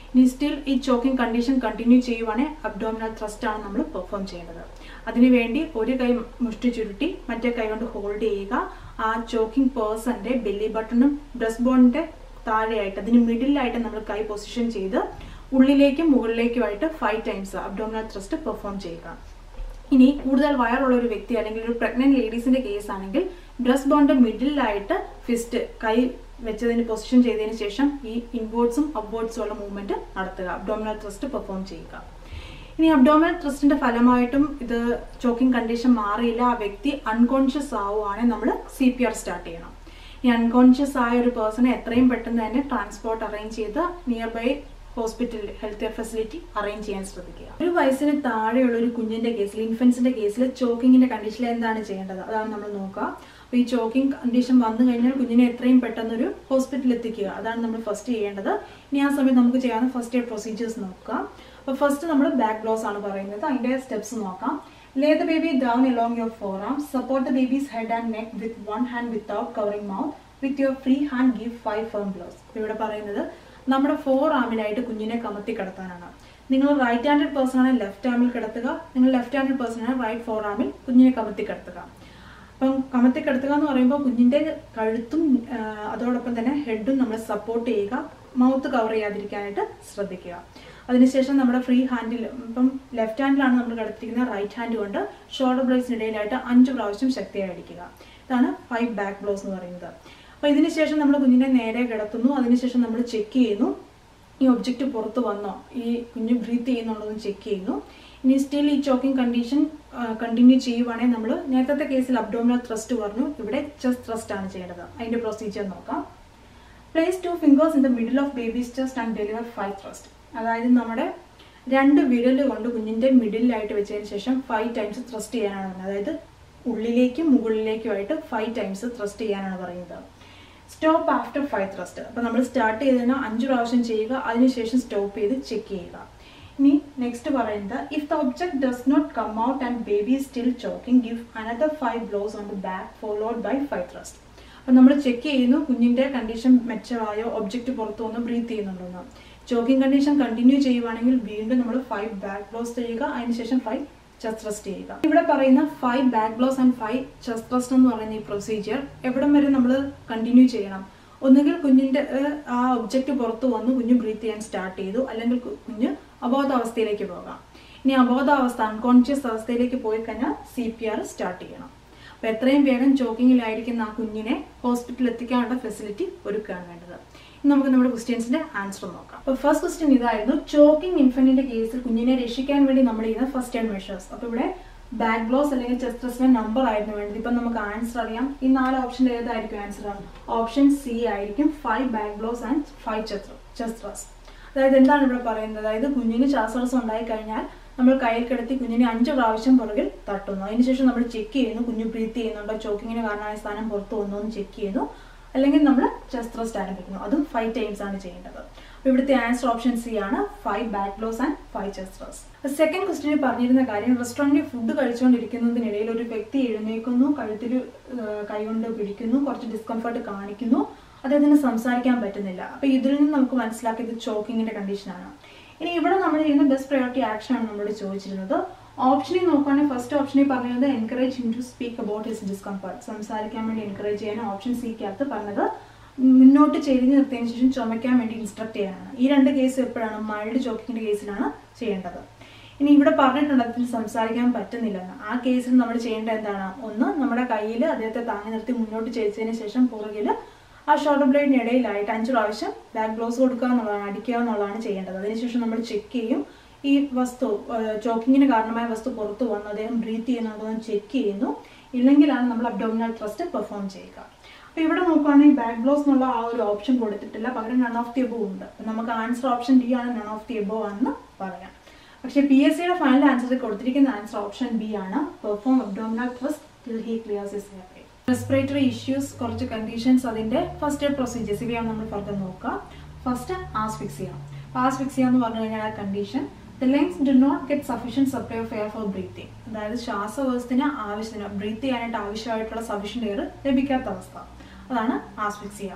ഇനി സ്റ്റിൽ ഈ ചോക്കിംഗ് കണ്ടീഷൻ കണ്ടിന്യൂ ചെയ്യുവാണെങ്കിൽ അബ്ഡോമിനൽ ത്രസ്റ്റ് ആണ് നമ്മൾ പെർഫോം ചെയ്യേണ്ടത് അതിനുവേണ്ടി ഒരു കൈ മുഷ്ടി ചുരുട്ടി മറ്റേ കൈ കൊണ്ട് ഹോൾഡ് ചെയ്യുക ആ ചോക്കിംഗ് പേഴ്സന്റെ ബെല്ലി ബട്ടണും ബ്രസ്റ്റ് ബോണിന്റെ താഴെയായിട്ട് അതിന് മിഡിലായിട്ട് നമ്മൾ കൈ പൊസിഷൻ ചെയ്ത് ഉള്ളിലേക്കും മുകളിലേക്കുമായിട്ട് five times abdominal thrust perform ചെയ്യുക ഇനി കൂടുതൽ വയറുള്ള ഒരു വ്യക്തി അല്ലെങ്കിൽ ഒരു പ്രഗ്നന്റ് ലേഡീസിന്റെ കേസ് ആണെങ്കിൽ ബ്രസ്റ്റ് ബോണിന്റെ മിഡിലായിട്ട് ഫിസ്റ്റ് കൈ വെച്ചതിന് പൊസിഷൻ ചെയ്തതിന് ശേഷം ഈ ഇൻവേർഡ്സും അപ്വേർഡ്സും ഉള്ള മൂവ്മെന്റ് നടത്തുക അബ്ഡോമിനൽ ത്രസ്റ്റ് പെർഫോം ചെയ്യുക ഇനി അബ്ഡോമിനൽ ത്രസ്റ്റിന്റെ ഫലമായിട്ടും ഇത് ചോക്കിംഗ് കണ്ടീഷൻ മാറിയില്ല ആ വ്യക്തി അൺകോൺഷ്യസ് ആവുകയാണെങ്കിൽ നമ്മൾ സി പി ആർ സ്റ്റാർട്ട് ചെയ്യണം ഈ അൺകോൺഷ്യസ് ആയ ഒരു പേഴ്സണെ എത്രയും പെട്ടെന്ന് തന്നെ ട്രാൻസ്പോർട്ട് അറേഞ്ച് ചെയ്ത് നിയർ ബൈ ഹോസ്പിറ്റലിൽ ഹെൽത്ത് കെയർ ഫെസിലിറ്റി അറേഞ്ച് ചെയ്യാൻ ശ്രദ്ധിക്കുക ഒരു വയസ്സിന് താഴെയുള്ള ഒരു കുഞ്ഞിന്റെ കേസിൽ ഇൻഫൻസിന്റെ കേസിൽ ചോക്കിങ്ങിന്റെ കണ്ടീഷനിൽ എന്താണ് ചെയ്യേണ്ടത് അതാണ് നമ്മൾ നോക്കുക അപ്പോൾ ഈ ചോക്കിംഗ് കണ്ടീഷൻ വന്നു കഴിഞ്ഞാൽ കുഞ്ഞിനെ എത്രയും പെട്ടെന്ന് ഒരു ഹോസ്പിറ്റലിൽ എത്തിക്കുക അതാണ് നമ്മൾ ഫസ്റ്റ് ചെയ്യേണ്ടത് ഇനി ആ സമയത്ത് നമുക്ക് ചെയ്യാവുന്ന ഫസ്റ്റ് എയ്ഡ് പ്രൊസീജിയേഴ്സ് നോക്കുക അപ്പോൾ ഫസ്റ്റ് നമ്മൾ ബാക്ക് ഗ്ലോസ് ആണ് പറയുന്നത് അതിന്റെ സ്റ്റെപ്സ് നോക്കാം lay the baby down along your forearm support the baby's head and neck with one hand without covering mouth with your free hand give five firm blows ഇവിടെ പറയുന്നത് നമ്മുടെ ഫോർ ആമിലായിട്ട് കുഞ്ഞിനെ കമത്തി കിടത്താനാണ് നിങ്ങൾ റൈറ്റ് ഹാൻഡഡ് പേഴ്സൺ ആണ് ലെഫ്റ്റ് ആമിൽ കിടത്തുക നിങ്ങൾ ലെഫ്റ്റ് ഹാൻഡഡ് പേഴ്സൺ ആണ് റൈറ്റ് ഫോർ ആമിൽ കുഞ്ഞിനെ കമത്തി കിടത്തുക അപ്പം കമത്തി കിടത്തുക എന്ന് പറയുമ്പോൾ കുഞ്ഞിന്റെ കഴുത്തും ആ, അതോടൊപ്പം തന്നെ ഹെഡും നമ്മൾ സപ്പോർട്ട് ചെയ്യുക മൗത്ത് കവർ ചെയ്യാതിരിക്കാനായിട്ട് ശ്രദ്ധിക്കുക അതിനുശേഷം നമ്മുടെ ഫ്രീ ഹാൻഡിൽ ഇപ്പം ലെഫ്റ്റ് ഹാൻഡിലാണ് നമ്മൾ കിടത്തിയിരിക്കുന്നത് റൈറ്റ് ഹാൻഡ് കൊണ്ട് ഷോൾഡർ ബ്ലേഡ്സിനിടയിലായിട്ട് അഞ്ച് പ്രാവശ്യം ശക്തിയായി അടിക്കുക ഇതാണ് ഫൈവ് ബാക്ക് ബ്ലോസ് എന്ന് പറയുന്നത് അപ്പോൾ ഇതിനുശേഷം നമ്മൾ കുഞ്ഞിനെ നേരെ കിടത്തുന്നു അതിനുശേഷം നമ്മൾ ചെക്ക് ചെയ്യുന്നു ഈ ഒബ്ജക്റ്റ് പുറത്ത് വന്നോ ഈ കുഞ്ഞ് ബ്രീത്ത് ചെയ്യുന്നുണ്ടോ എന്ന് ചെക്ക് ചെയ്യുന്നു ഇനി സ്റ്റിൽ ഈ ചോക്കിംഗ് കണ്ടീഷൻ കണ്ടിന്യൂ ചെയ്യുവാണെങ്കിൽ നമ്മൾ നേരത്തെ കേസിൽ അബ്ഡോമിനൽ ത്രസ്റ്റ് പറഞ്ഞു ഇവിടെ ചെസ്റ്റ് ത്രസ്റ്റ് ആണ് ചെയ്യേണ്ടത് അതിന്റെ പ്രൊസീജിയർ നോക്കാം place two fingers in the middle of baby's chest and deliver five thrust അതായത് നമ്മുടെ രണ്ട് വിരൽ കൊണ്ട് കുഞ്ഞിന്റെ മിഡിലായിട്ട് വെച്ചതിന് ശേഷം ഫൈവ് ടൈംസ് ത്രസ്റ്റ് ചെയ്യാനാണ് പറഞ്ഞത് അതായത് ഉള്ളിലേക്കും മുകളിലേക്കുമായിട്ട് ഫൈവ് ടൈംസ് ത്രസ്റ്റ് ചെയ്യാനാണ് പറയുന്നത് സ്റ്റോപ്പ് ആഫ്റ്റർ ഫൈവ് ത്രസ്റ്റ് അപ്പോൾ നമ്മൾ സ്റ്റാർട്ട് ചെയ്തതിന് അഞ്ച് പ്രാവശ്യം ചെയ്യുക അതിനുശേഷം സ്റ്റോപ്പ് ചെയ്ത് ചെക്ക് ചെയ്യുക ഇനി നെക്സ്റ്റ് പറയുന്നത് if the object does not come out and baby still choking give another five blows on the back followed by five thrust അപ്പം നമ്മൾ ചെക്ക് ചെയ്യുന്നു കുഞ്ഞിന്റെ കണ്ടീഷൻ മെച്ചമായോ ഒബ്ജക്റ്റ് പുറത്തു വന്ന് ബ്രീത്ത് ചെയ്യുന്നുണ്ടോ ചോക്കിംഗ് കണ്ടീഷൻ കണ്ടിന്യൂ ചെയ്യുവാണെങ്കിൽ വീണ്ടും നമ്മൾ ഫൈവ് ബാക്ക് ബ്ലോസ് ചെയ്യുക അതിനുശേഷം ഫൈവ് ചെസ്റ്റ് റെസ്റ്റ് ചെയ്യുക ഇവിടെ പറയുന്ന five back blows and five chest rest എന്ന് പറയുന്ന ഈ പ്രൊസീജിയർ എവിടം വരെ നമ്മൾ കണ്ടിന്യൂ ചെയ്യണം ഒന്നുകിൽ കുഞ്ഞിന്റെ ഏഹ്, ആ ഒബ്ജക്റ്റ് പുറത്തു വന്ന് കുഞ്ഞ് ബ്രീത്ത് ചെയ്യാൻ സ്റ്റാർട്ട് ചെയ്തു അല്ലെങ്കിൽ കു- കുഞ്ഞ് അബോധാവസ്ഥയിലേക്ക് പോകാം ഇനി അബോധാവസ്ഥ അൺകോൺഷ്യസ് അവസ്ഥയിലേക്ക് പോയി കഴിഞ്ഞാൽ സി പി ആർ സ്റ്റാർട്ട് ചെയ്യണം അപ്പൊ എത്രയും വേഗം ചോക്കിങ്ങിലായിരിക്കുന്ന ആ കുഞ്ഞിനെ ഹോസ്പിറ്റലിൽ എത്തിക്കാനുള്ള ഫെസിലിറ്റി ഒരുക്കുകയാണ് വേണ്ടത് ഇനി നമുക്ക് നമ്മുടെ ക്വസ്റ്റ്യൻസിന്റെ ആൻസർ നോക്കാം അപ്പൊ ഫസ്റ്റ് ക്വസ്റ്റ്യൻ ഇതായിരുന്നു ചോക്കിംഗ് ഇൻഫന്റിന്റെ കേസിൽ കുഞ്ഞിനെ രക്ഷിക്കാൻ വേണ്ടി നമ്മൾ ചെയ്യുന്ന ഫസ്റ്റ് എയ്ഡ് മെഷേഴ്സ് അപ്പൊ ഇവിടെ ബാക്ക് ഗ്ലോസ് അല്ലെങ്കിൽ ചെസ്റ്റ് റെസ്റ്റിന്റെ നമ്പർ ആയിരുന്നു വേണ്ടത് ഇപ്പൊ നമുക്ക് ആൻസർ അറിയാം ഈ നാല് ഓപ്ഷനിൽ ഏതായിരിക്കും ആൻസർ ഓപ്ഷൻ സി ആയിരിക്കും five back blows and five chest rest അതായത് എന്താണ് ഇവിടെ പറയുന്നത് അതായത് കുഞ്ഞിന് ശ്വാസതടസ്സം ഉണ്ടായി കഴിഞ്ഞാൽ നമ്മൾ കയ്യിൽ കിടത്തി കുഞ്ഞിനെ അഞ്ച് പ്രാവശ്യം പുറകിൽ തട്ടുന്നു അതിനുശേഷം നമ്മൾ ചെക്ക് ചെയ്യുന്നു കുഞ്ഞ് ബ്രീത്ത് ചെയ്യുന്നുണ്ടോ ചോക്കിങ്ങിന് കാരണമായ സ്ഥാനം പുറത്തു വന്നോ എന്ന് ചെക്ക് ചെയ്യുന്നു അല്ലെങ്കിൽ നമ്മൾ ചെസ്റ്റ് റെസ്റ്റ് ആരംഭിക്കുന്നു അതും ഫൈവ് ടൈംസ് ആണ് ചെയ്യേണ്ടത് അപ്പോൾ ഇവിടുത്തെ ആൻസർ ഓപ്ഷൻ സി ആണ് five back blows and five chest rest second ക്വസ്റ്റിനിൽ പറഞ്ഞിരുന്ന കാര്യം റെസ്റ്റോറൻറ്റിൽ ഫുഡ് കഴിച്ചുകൊണ്ടിരിക്കുന്നതിനിടയിൽ ഒരു വ്യക്തി എഴുന്നേൽക്കുന്നു കഴുത്തിൽ കൈകൊണ്ട് പിടിക്കുന്നു കുറച്ച് ഡിസ്കംഫർട്ട് കാണിക്കുന്നു അദ്ദേഹത്തിന് സംസാരിക്കാൻ പറ്റുന്നില്ല അപ്പൊ ഇതിൽ നിന്ന് നമുക്ക് മനസ്സിലാക്കിയത് ചോക്കിങ്ങിന്റെ കണ്ടീഷനാണ് ഇനി ഇവിടെ നമ്മൾ ചെയ്യുന്ന ബെസ്റ്റ് പ്രയോറിറ്റി ആക്ഷൻ ആണ് നമ്മളോട് ചോദിച്ചിരുന്നത് ഓപ്ഷനിൽ നോക്കുകയാണെങ്കിൽ ഫസ്റ്റ് ഓപ്ഷനിൽ പറഞ്ഞത് encourage him to speak about his discomfort സംസാരിക്കാൻ വേണ്ടി എൻകറേജ് ചെയ്യാൻ ഓപ്ഷൻ സിക്കകത്ത് പറഞ്ഞത് മുന്നോട്ട് ചെയ്തിന് നിർത്തിയതിനു ശേഷം ചുമയ്ക്കാൻ വേണ്ടി ഇൻസ്ട്രക്ട് ചെയ്യാനാണ് ഈ രണ്ട് കേസ് എപ്പോഴാണ് മൈൽഡ് ചോക്കിങ്ങിന്റെ കേസിലാണ് ചെയ്യേണ്ടത് ഇനി ഇവിടെ പറഞ്ഞിട്ടുണ്ട് അതിൽ സംസാരിക്കാൻ പറ്റുന്നില്ല എന്ന്. ആ കേസിൽ നമ്മൾ ചെയ്യേണ്ടത് എന്താണ് ഒന്ന് നമ്മുടെ കയ്യിൽ അദ്ദേഹത്തെ താങ്ങി നിർത്തി മുന്നോട്ട് ചെയ്തതിന് ശേഷം പുറകിൽ ആ ഷോൾഡർ ബ്ലേഡിന് ഇടയിലായിട്ട് അഞ്ച് പ്രാവശ്യം ബാക്ക് ഗ്ലോസ് കൊടുക്കുക എന്നുള്ളതാണ് അടിക്കുക എന്നുള്ളതാണ് ചെയ്യേണ്ടത് അതിനുശേഷം നമ്മൾ ചെക്ക് ചെയ്യും ഈ വസ്തു ചോക്കിങ്ങിന് കാരണമായ വസ്തു പുറത്തു വന്ന് അദ്ദേഹം ബ്രീത്ത് ചെയ്യുന്നുണ്ടോ എന്ന് ചെക്ക് ചെയ്യുന്നു ഇല്ലെങ്കിലാണ് നമ്മൾ അബ്ഡോമിനൽ ട്രസ്റ്റ് പെർഫോം ചെയ്യുക അപ്പൊ ഇവിടെ നോക്കുകയാണെങ്കിൽ ബാക്ക് ഗ്ലോസ് എന്നുള്ള ആ ഒരു ഓപ്ഷൻ കൊടുത്തിട്ടില്ല പകരം നൺ ഓഫ് ദി എബോ ഉണ്ട് അപ്പൊ നമുക്ക് ആൻസർ ഓപ്ഷൻ ഡി ആണ് നൺ ഓഫ് ദി എബോ ആണെന്ന് പറയാം പക്ഷേ പി എസ് സിയുടെ ഫൈനൽ ആൻസറിൽ കൊടുത്തിരിക്കുന്ന ആൻസർ ഓപ്ഷൻ ബി ആണ് perform abdominal thrust till he clears his happy respiratory issues കുറച്ച് കണ്ടീഷൻസ് അതിന്റെ ഫസ്റ്റ് എയ്ഡ് പ്രൊസീജിയേഴ്സ് ഇവയാണ് നമ്മൾ ഫർദർ നോക്കുക ഫസ്റ്റ് ആസ്ഫിക്സിയ ആസ്ഫിക്സിയ എന്ന് പറഞ്ഞു കഴിഞ്ഞാൽ ആ condition the lungs do not get sufficient supply of air for breathing അതായത് ശ്വാസകോശത്തിന് ആവശ്യത്തിന് ബ്രീത്ത് ചെയ്യാനായിട്ട് ആവശ്യമായിട്ടുള്ള സഫീഷ്യൻ്റ് എയർ ലഭിക്കാത്ത അവസ്ഥ അതാണ് ആസ്ഫിക്സിയ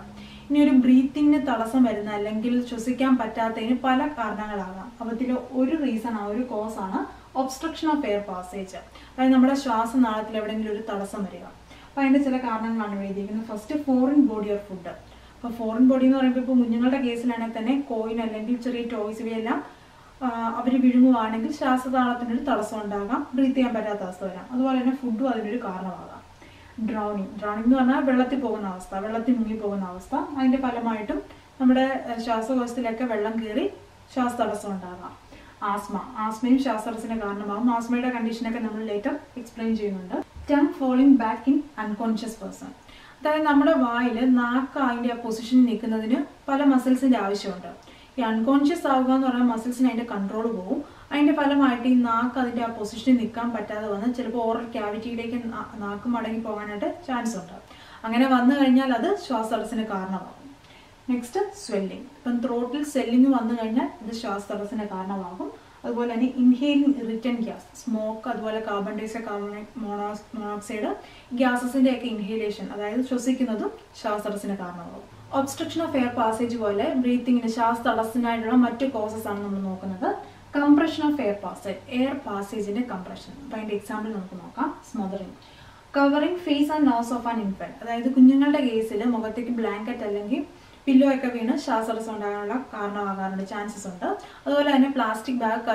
ഇനി ഒരു ബ്രീത്തിങ്ങിന് തടസ്സം വരുന്ന അല്ലെങ്കിൽ ശ്വസിക്കാൻ പറ്റാത്തതിന് പല കാരണങ്ങളാകാം അതിൽ ഒരു റീസൺ ആ ഒരു കോസ് ആണ് ഒബ്സ്ട്രക്ഷൻ ഓഫ് എയർ പാസേജ് അതായത് നമ്മുടെ ശ്വാസനാളത്തിൽ എവിടെയെങ്കിലും ഒരു തടസ്സം വരിക അപ്പോൾ അതിൻ്റെ ചില കാരണങ്ങളാണ് ഇവിടെ എഴുതിയിരിക്കുന്നത് first foreign body or food അപ്പോൾ ഫോറിൻ ബോഡി എന്ന് പറയുമ്പോൾ ഇപ്പോൾ കുഞ്ഞുങ്ങളുടെ കേസിലാണെങ്കിൽ തന്നെ കോയിൻ അല്ലെങ്കിൽ ചെറിയ ടോയ്സ് ഇവയെല്ലാം അവർ വിഴുങ്ങുവാണെങ്കിൽ ശ്വാസതാളത്തിനൊരു തടസ്സം ഉണ്ടാകാം ബ്രീത്ത് ചെയ്യാൻ പറ്റാത്ത അവസ്ഥ വരാം അതുപോലെ തന്നെ ഫുഡും അതിനൊരു കാരണമാകാം ഡ്രൗണിങ് ഡ്രൗണിങ് എന്ന് പറഞ്ഞാൽ വെള്ളത്തിൽ പോകുന്ന അവസ്ഥ വെള്ളത്തിൽ മുങ്ങി പോകുന്ന അവസ്ഥ അതിന്റെ ഫലമായിട്ടും നമ്മുടെ ഏഹ്, ശ്വാസകോശത്തിലൊക്കെ വെള്ളം കയറി ശ്വാസതടസ്സം ഉണ്ടാകാം ആസ്മ ആസ്മയും ശ്വാസതടസ്സത്തിന് കാരണമാകും ആസ്മയുടെ കണ്ടീഷനൊക്കെ നമ്മൾ ലേറ്റർ എക്സ്പ്ലെയിൻ ചെയ്യുന്നുണ്ട് tongue falling back in unconscious person അതായത് നമ്മുടെ വായിൽ നാക്ക് അതിന്റെ ആ പൊസിഷനിൽ നിൽക്കുന്നതിന് പല മസിൽസിന്റെ ആവശ്യമുണ്ട് ഈ അൺകോൺഷ്യസ് ആവുക എന്ന് പറഞ്ഞാൽ മസിൽസിന് അതിന്റെ കൺട്രോൾ പോകും അതിന്റെ ഫലമായിട്ട് ഈ നാക്ക് അതിന്റെ ആ പൊസിഷനിൽ നിൽക്കാൻ പറ്റാതെ വന്ന് ചിലപ്പോൾ ഓറൽ ക്യാവിറ്റിയിലേക്ക് നാ- നാക്ക് മടങ്ങി പോകാനായിട്ട് ചാൻസ് ഉണ്ട് അങ്ങനെ വന്നു കഴിഞ്ഞാൽ അത് ശ്വാസതടസ്സത്തിന് കാരണമാകും നെക്സ്റ്റ് സ്വെല്ലിംഗ് ഇപ്പം ത്രോട്ടിൽ സ്വെല്ലിംഗ് വന്നു കഴിഞ്ഞാൽ ഇത് ശ്വാസതടസ്സത്തിന് കാരണമാകും അതുപോലെ തന്നെ ഇൻഹെയിലിംഗ് ഇറിറ്റൻ ഗ്യാസ് സ്മോക്ക് അതുപോലെ കാർബൺ ഡൈഓക്സൈഡ് കാർബൺ മോണോക്സൈഡ് ഗ്യാസസിന്റെ ഒക്കെ ഇൻഹേലേഷൻ അതായത് ശ്വസിക്കുന്നതും ശ്വാസതടസ്സത്തിന് കാരണമാകും ഒബ്സ്ട്രക്ഷൻ ഓഫ് എയർ പാസേജ് പോലെ ബ്രീത്തിങ്ങിന് ശ്വാസതടസ്സത്തിനായിട്ടുള്ള മറ്റു കോസസ് ആണ് നമ്മൾ നോക്കുന്നത് compression of air passage air പാസേജിന്റെ കംപ്രഷൻ അപ്പൊ അതിന്റെ എക്സാമ്പിൾ നമുക്ക് നോക്കാം smothering covering face and nose of an infant അതായത് കുഞ്ഞുങ്ങളുടെ കേസിൽ മുഖത്തേക്ക് ബ്ലാങ്കറ്റ് അല്ലെങ്കിൽ പില്ലോ ഒക്കെ വീണ് ശ്വാസതടസ്സം ഉണ്ടാകാനുള്ള കാരണമാകാറുണ്ട് ചാൻസസ് ഉണ്ട് അതുപോലെ തന്നെ പ്ലാസ്റ്റിക് ബാഗ്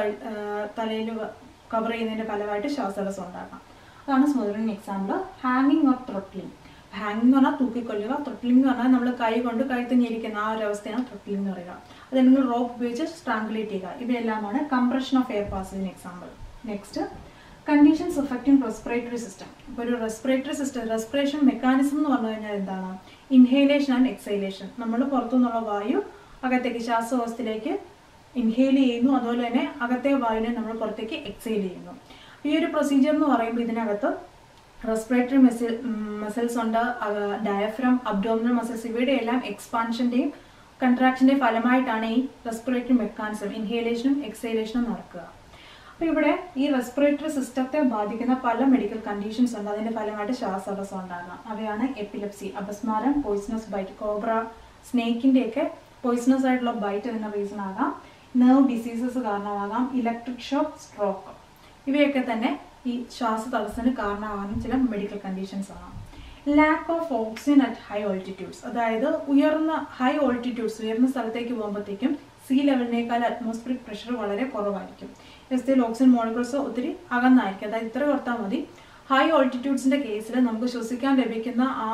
തലയിൽ കവർ ചെയ്യുന്നതിന്റെ ഫലമായിട്ട് ശ്വാസതടസ്സം ഉണ്ടാകാം അതാണ് സ്മദറിംഗ് എക്സാമ്പിൾ ഹാങ്ങിങ് ഓർ ത്രോട്ട്ലിംഗ് ഹാങ്ങിങ് എന്ന് പറഞ്ഞാൽ തൂക്കിക്കൊല്ലുക ത്രോട്ട്ലിംഗ് എന്ന് പറഞ്ഞാൽ നമ്മൾ കൈ കൊണ്ട് കഴുത്തിഞ്ഞിരിക്കുന്ന ആ ഒരു അവസ്ഥയാണ് ത്രോട്ട്ലിംഗ് എന്ന് പറയുക അതല്ലെങ്കിൽ റോപ്പ് ഉപയോഗിച്ച് സ്ട്രാങ്കുലേറ്റ് ചെയ്യുക ഇവയെല്ലാമാണ് കംപ്രഷൻ ഓഫ് എയർ പാസേജിന് example next conditions affecting respiratory system ഇപ്പോൾ ഒരു റെസ്പിറേറ്ററി സിസ്റ്റം റെസ്പിറേഷൻ മെക്കാനിസം എന്ന് പറഞ്ഞു കഴിഞ്ഞാൽ എന്താണ് ഇൻഹേലേഷൻ ആൻഡ് എക്സൈലേഷൻ നമ്മൾ പുറത്തുനിന്നുള്ള വായു അകത്തേക്ക് ശ്വാസകോശത്തിലേക്ക് ഇൻഹേൽ ചെയ്യുന്നു അതുപോലെ തന്നെ അകത്തെ വായുവിനെ നമ്മൾ പുറത്തേക്ക് എക്സൈൽ ചെയ്യുന്നു ഈ ഒരു പ്രൊസീജിയർ എന്ന് പറയുമ്പോൾ ഇതിനകത്ത് റെസ്പിറേറ്ററി മെസിൽ മസിൽസ് ഉണ്ട് ഡയഫ്രം അബ്ഡോമിനൽ മസിൽസ് ഇവയുടെ എല്ലാം എക്സ്പാൻഷന്റെയും കൺട്രാക്ഷന്റെയും ഫലമായിട്ടാണ് ഈ റെസ്പിറേറ്ററി മെക്കാനിസം ഇൻഹേലേഷനും എക്സൈലേഷനും നടക്കുക അപ്പൊ ഇവിടെ ഈ റെസ്പിറേറ്ററി സിസ്റ്റത്തെ ബാധിക്കുന്ന പല മെഡിക്കൽ കണ്ടീഷൻസ് ഉണ്ട് അതിന്റെ ഫലമായിട്ട് ശ്വാസതടസ്സം ഉണ്ടാകാം അവയാണ് എപ്പിലെപ്സി അപസ്മാരം പോയിസണസ് ബൈറ്റ് കോബ്ര സ്നേക്കിന്റെ ഒക്കെ പോയിസണസ് ആയിട്ടുള്ള ബൈറ്റ് എന്ന റീസൺ ആകാം നെർവ് ഡിസീസസ് കാരണമാകാം ഇലക്ട്രിക് ഷോക്ക് സ്ട്രോക്ക് ഇവയൊക്കെ തന്നെ ഈ ശ്വാസതടസ്സത്തിന് കാരണമാകാനും ചില മെഡിക്കൽ കണ്ടീഷൻസ് ആണ് lack of oxygen at high altitudes അതായത് ഉയർന്ന ഹൈ ഓൾട്ടിറ്റ്യൂഡ്സ് ഉയർന്ന സ്ഥലത്തേക്ക് പോകുമ്പോഴത്തേക്കും സീ ലെവലിനേക്കാൾ അറ്റ്മോസ്ഫിയറിക് പ്രഷർ വളരെ കുറവായിരിക്കും എസ്തയിൽ ഓക്സിജൻ മോളിക്യൂൾസ് ഒത്തിരി അകന്നായിരിക്കും അതായത് ഇത്ര ഓർത്താൽ മതി ഹൈ ഓൾട്ടിറ്റ്യൂഡ്സിന്റെ കേസിൽ നമുക്ക് ശ്വസിക്കാൻ ലഭിക്കുന്ന ആ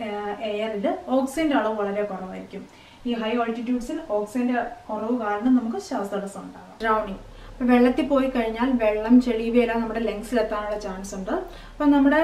എയറിൽ ഓക്സിജന്റെ അളവ് വളരെ കുറവായിരിക്കും ഈ ഹൈ ഓൾട്ടിറ്റ്യൂഡ്സിൽ ഓക്സിജന്റെ കുറവ് കാരണം നമുക്ക് ശ്വാസതടസ്സം ഉണ്ടാകാം ഡ്രൗണിങ് ഇപ്പൊ വെള്ളത്തിൽ പോയി കഴിഞ്ഞാൽ വെള്ളം ചെളി ഇവയെല്ലാം നമ്മുടെ ലങ്സിൽ എത്താനുള്ള ചാൻസ് ഉണ്ട് അപ്പൊ നമ്മുടെ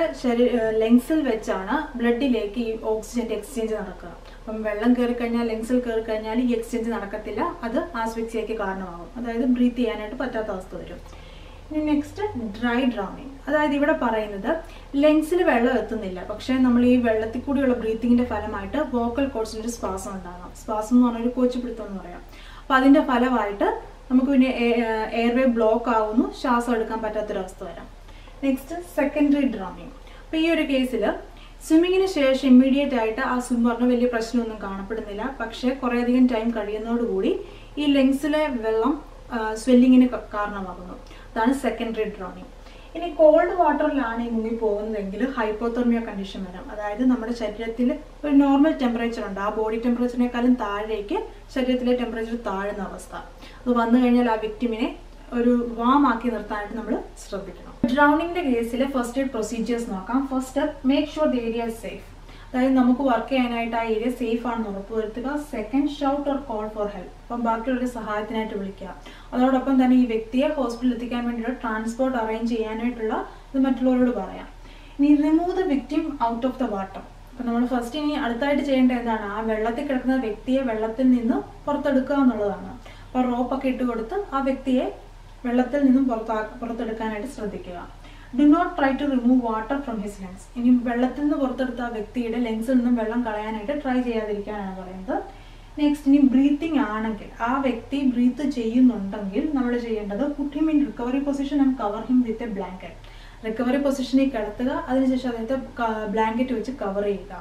ലങ്സിൽ വെച്ചാണ് ബ്ലഡിലേക്ക് ഈ ഓക്സിജന്റെ എക്സ്ചേഞ്ച് നടക്കുക അപ്പം വെള്ളം കയറി കഴിഞ്ഞാൽ ലങ്സിൽ കയറി കഴിഞ്ഞാൽ ഈ എക്സ്ചേഞ്ച് നടക്കത്തില്ല അത് ആസ്ഫിക്സിയയ്ക്ക് കാരണമാകും അതായത് ബ്രീത്ത് ചെയ്യാനായിട്ട് പറ്റാത്ത അവസ്ഥ വരും ഇനി നെക്സ്റ്റ് ഡ്രൈ ഡ്രൗണിങ് അതായത് ഇവിടെ പറയുന്നത് ലങ്സിൽ വെള്ളം എത്തുന്നില്ല പക്ഷേ നമ്മൾ ഈ വെള്ളത്തിൽ കൂടിയുള്ള ബ്രീത്തിങ്ങിന്റെ ഫലമായിട്ട് വോക്കൽ കോഴ്സിൽ ഒരു സ്പാസം ഉണ്ടാകാം സ്പാസം എന്ന് പറഞ്ഞാൽ ഒരു കോച്ചുപിടുത്തം എന്ന് പറയാം അപ്പൊ അതിന്റെ ഫലമായിട്ട് നമുക്ക് പിന്നെ എയർവേ ബ്ലോക്ക് ആവുന്നു ശ്വാസം എടുക്കാൻ പറ്റാത്തൊരവസ്ഥ വരാം നെക്സ്റ്റ് സെക്കൻഡറി ഡ്രൗണിങ് അപ്പൊ ഈ ഒരു കേസിൽ സ്വിമ്മിങ്ങിന് ശേഷം ഇമ്മീഡിയറ്റ് ആയിട്ട് ആ സ്വിം പറഞ്ഞ വലിയ പ്രശ്നമൊന്നും കാണപ്പെടുന്നില്ല പക്ഷേ കുറേയധികം ടൈം കഴിയുന്നതോടുകൂടി ഈ ലങ്സിലെ വെള്ളം സ്വെല്ലിങ്ങിന് കാരണമാകുന്നു അതാണ് സെക്കൻഡറി ഡ്രോണിങ് ഇനി കോൾഡ് വാട്ടറിലാണ് ഈ മുങ്ങി പോകുന്നതെങ്കിൽ ഹൈപ്പോതെർമിയ കണ്ടീഷൻ വരാം അതായത് നമ്മുടെ ശരീരത്തിൽ ഒരു നോർമൽ ടെമ്പറേച്ചർ ഉണ്ട് ആ ബോഡി ടെമ്പറേച്ചറിനേക്കാളും താഴേക്ക് ശരീരത്തിലെ ടെമ്പറേച്ചർ താഴുന്ന അവസ്ഥ അത് വന്നു കഴിഞ്ഞാൽ ആ വിക്ടിമിനെ ഒരു വാം ആക്കി നിർത്താനായിട്ട് നമ്മൾ ശ്രദ്ധിക്കണം ഡ്രൗണിങ്ങിന്റെ കേസിൽ ഫസ്റ്റ് എയ്ഡ് പ്രൊസീജിയേഴ്സ് നോക്കാം first step make sure the area safe അതായത് നമുക്ക് വർക്ക് ചെയ്യാനായിട്ട് ആ ഏരിയ സേഫ് ആണെന്ന് ഉറപ്പുവരുത്തുക second shout or call for help അപ്പം ബാക്കിയുള്ളവരുടെ സഹായത്തിനായിട്ട് വിളിക്കുക അതോടൊപ്പം തന്നെ ഈ വ്യക്തിയെ ഹോസ്പിറ്റലിൽ എത്തിക്കാൻ വേണ്ടിയുള്ള ട്രാൻസ്പോർട്ട് അറേഞ്ച് ചെയ്യാനായിട്ടുള്ള ഇത് മറ്റുള്ളവരോട് പറയാം ഇനി remove the victim out of the water അപ്പം നമ്മൾ ഫസ്റ്റ് ഇനി അടുത്തായിട്ട് ചെയ്യേണ്ടത് എന്താണ് ആ വെള്ളത്തിൽ കിടക്കുന്ന വ്യക്തിയെ വെള്ളത്തിൽ നിന്ന് പുറത്തെടുക്കുക എന്നുള്ളതാണ് അപ്പോൾ റോപ്പൊക്കെ ഇട്ട് കൊടുത്ത് ആ വ്യക്തിയെ വെള്ളത്തിൽ നിന്നും പുറത്താ പുറത്തെടുക്കാനായിട്ട് ശ്രദ്ധിക്കുക do not try to remove water from his lungs ഇനി വെള്ളത്തിൽ നിന്ന് പുറത്തെടുത്ത ആ വ്യക്തിയുടെ ലങ്സിൽ നിന്നും വെള്ളം കളയാനായിട്ട് ട്രൈ ചെയ്യാതിരിക്കാനാണ് പറയുന്നത് നെക്സ്റ്റ് ഇനി ബ്രീത്തിങ് ആണെങ്കിൽ ആ വ്യക്തി ബ്രീത്ത് ചെയ്യുന്നുണ്ടെങ്കിൽ നമ്മൾ ചെയ്യേണ്ടത് put him in recovery position and cover him with a blanket recovery പൊസിഷനിൽ കിടത്തുക അതിനുശേഷം അദ്ദേഹത്തെ ബ്ലാങ്കറ്റ് വെച്ച് കവർ ചെയ്യുക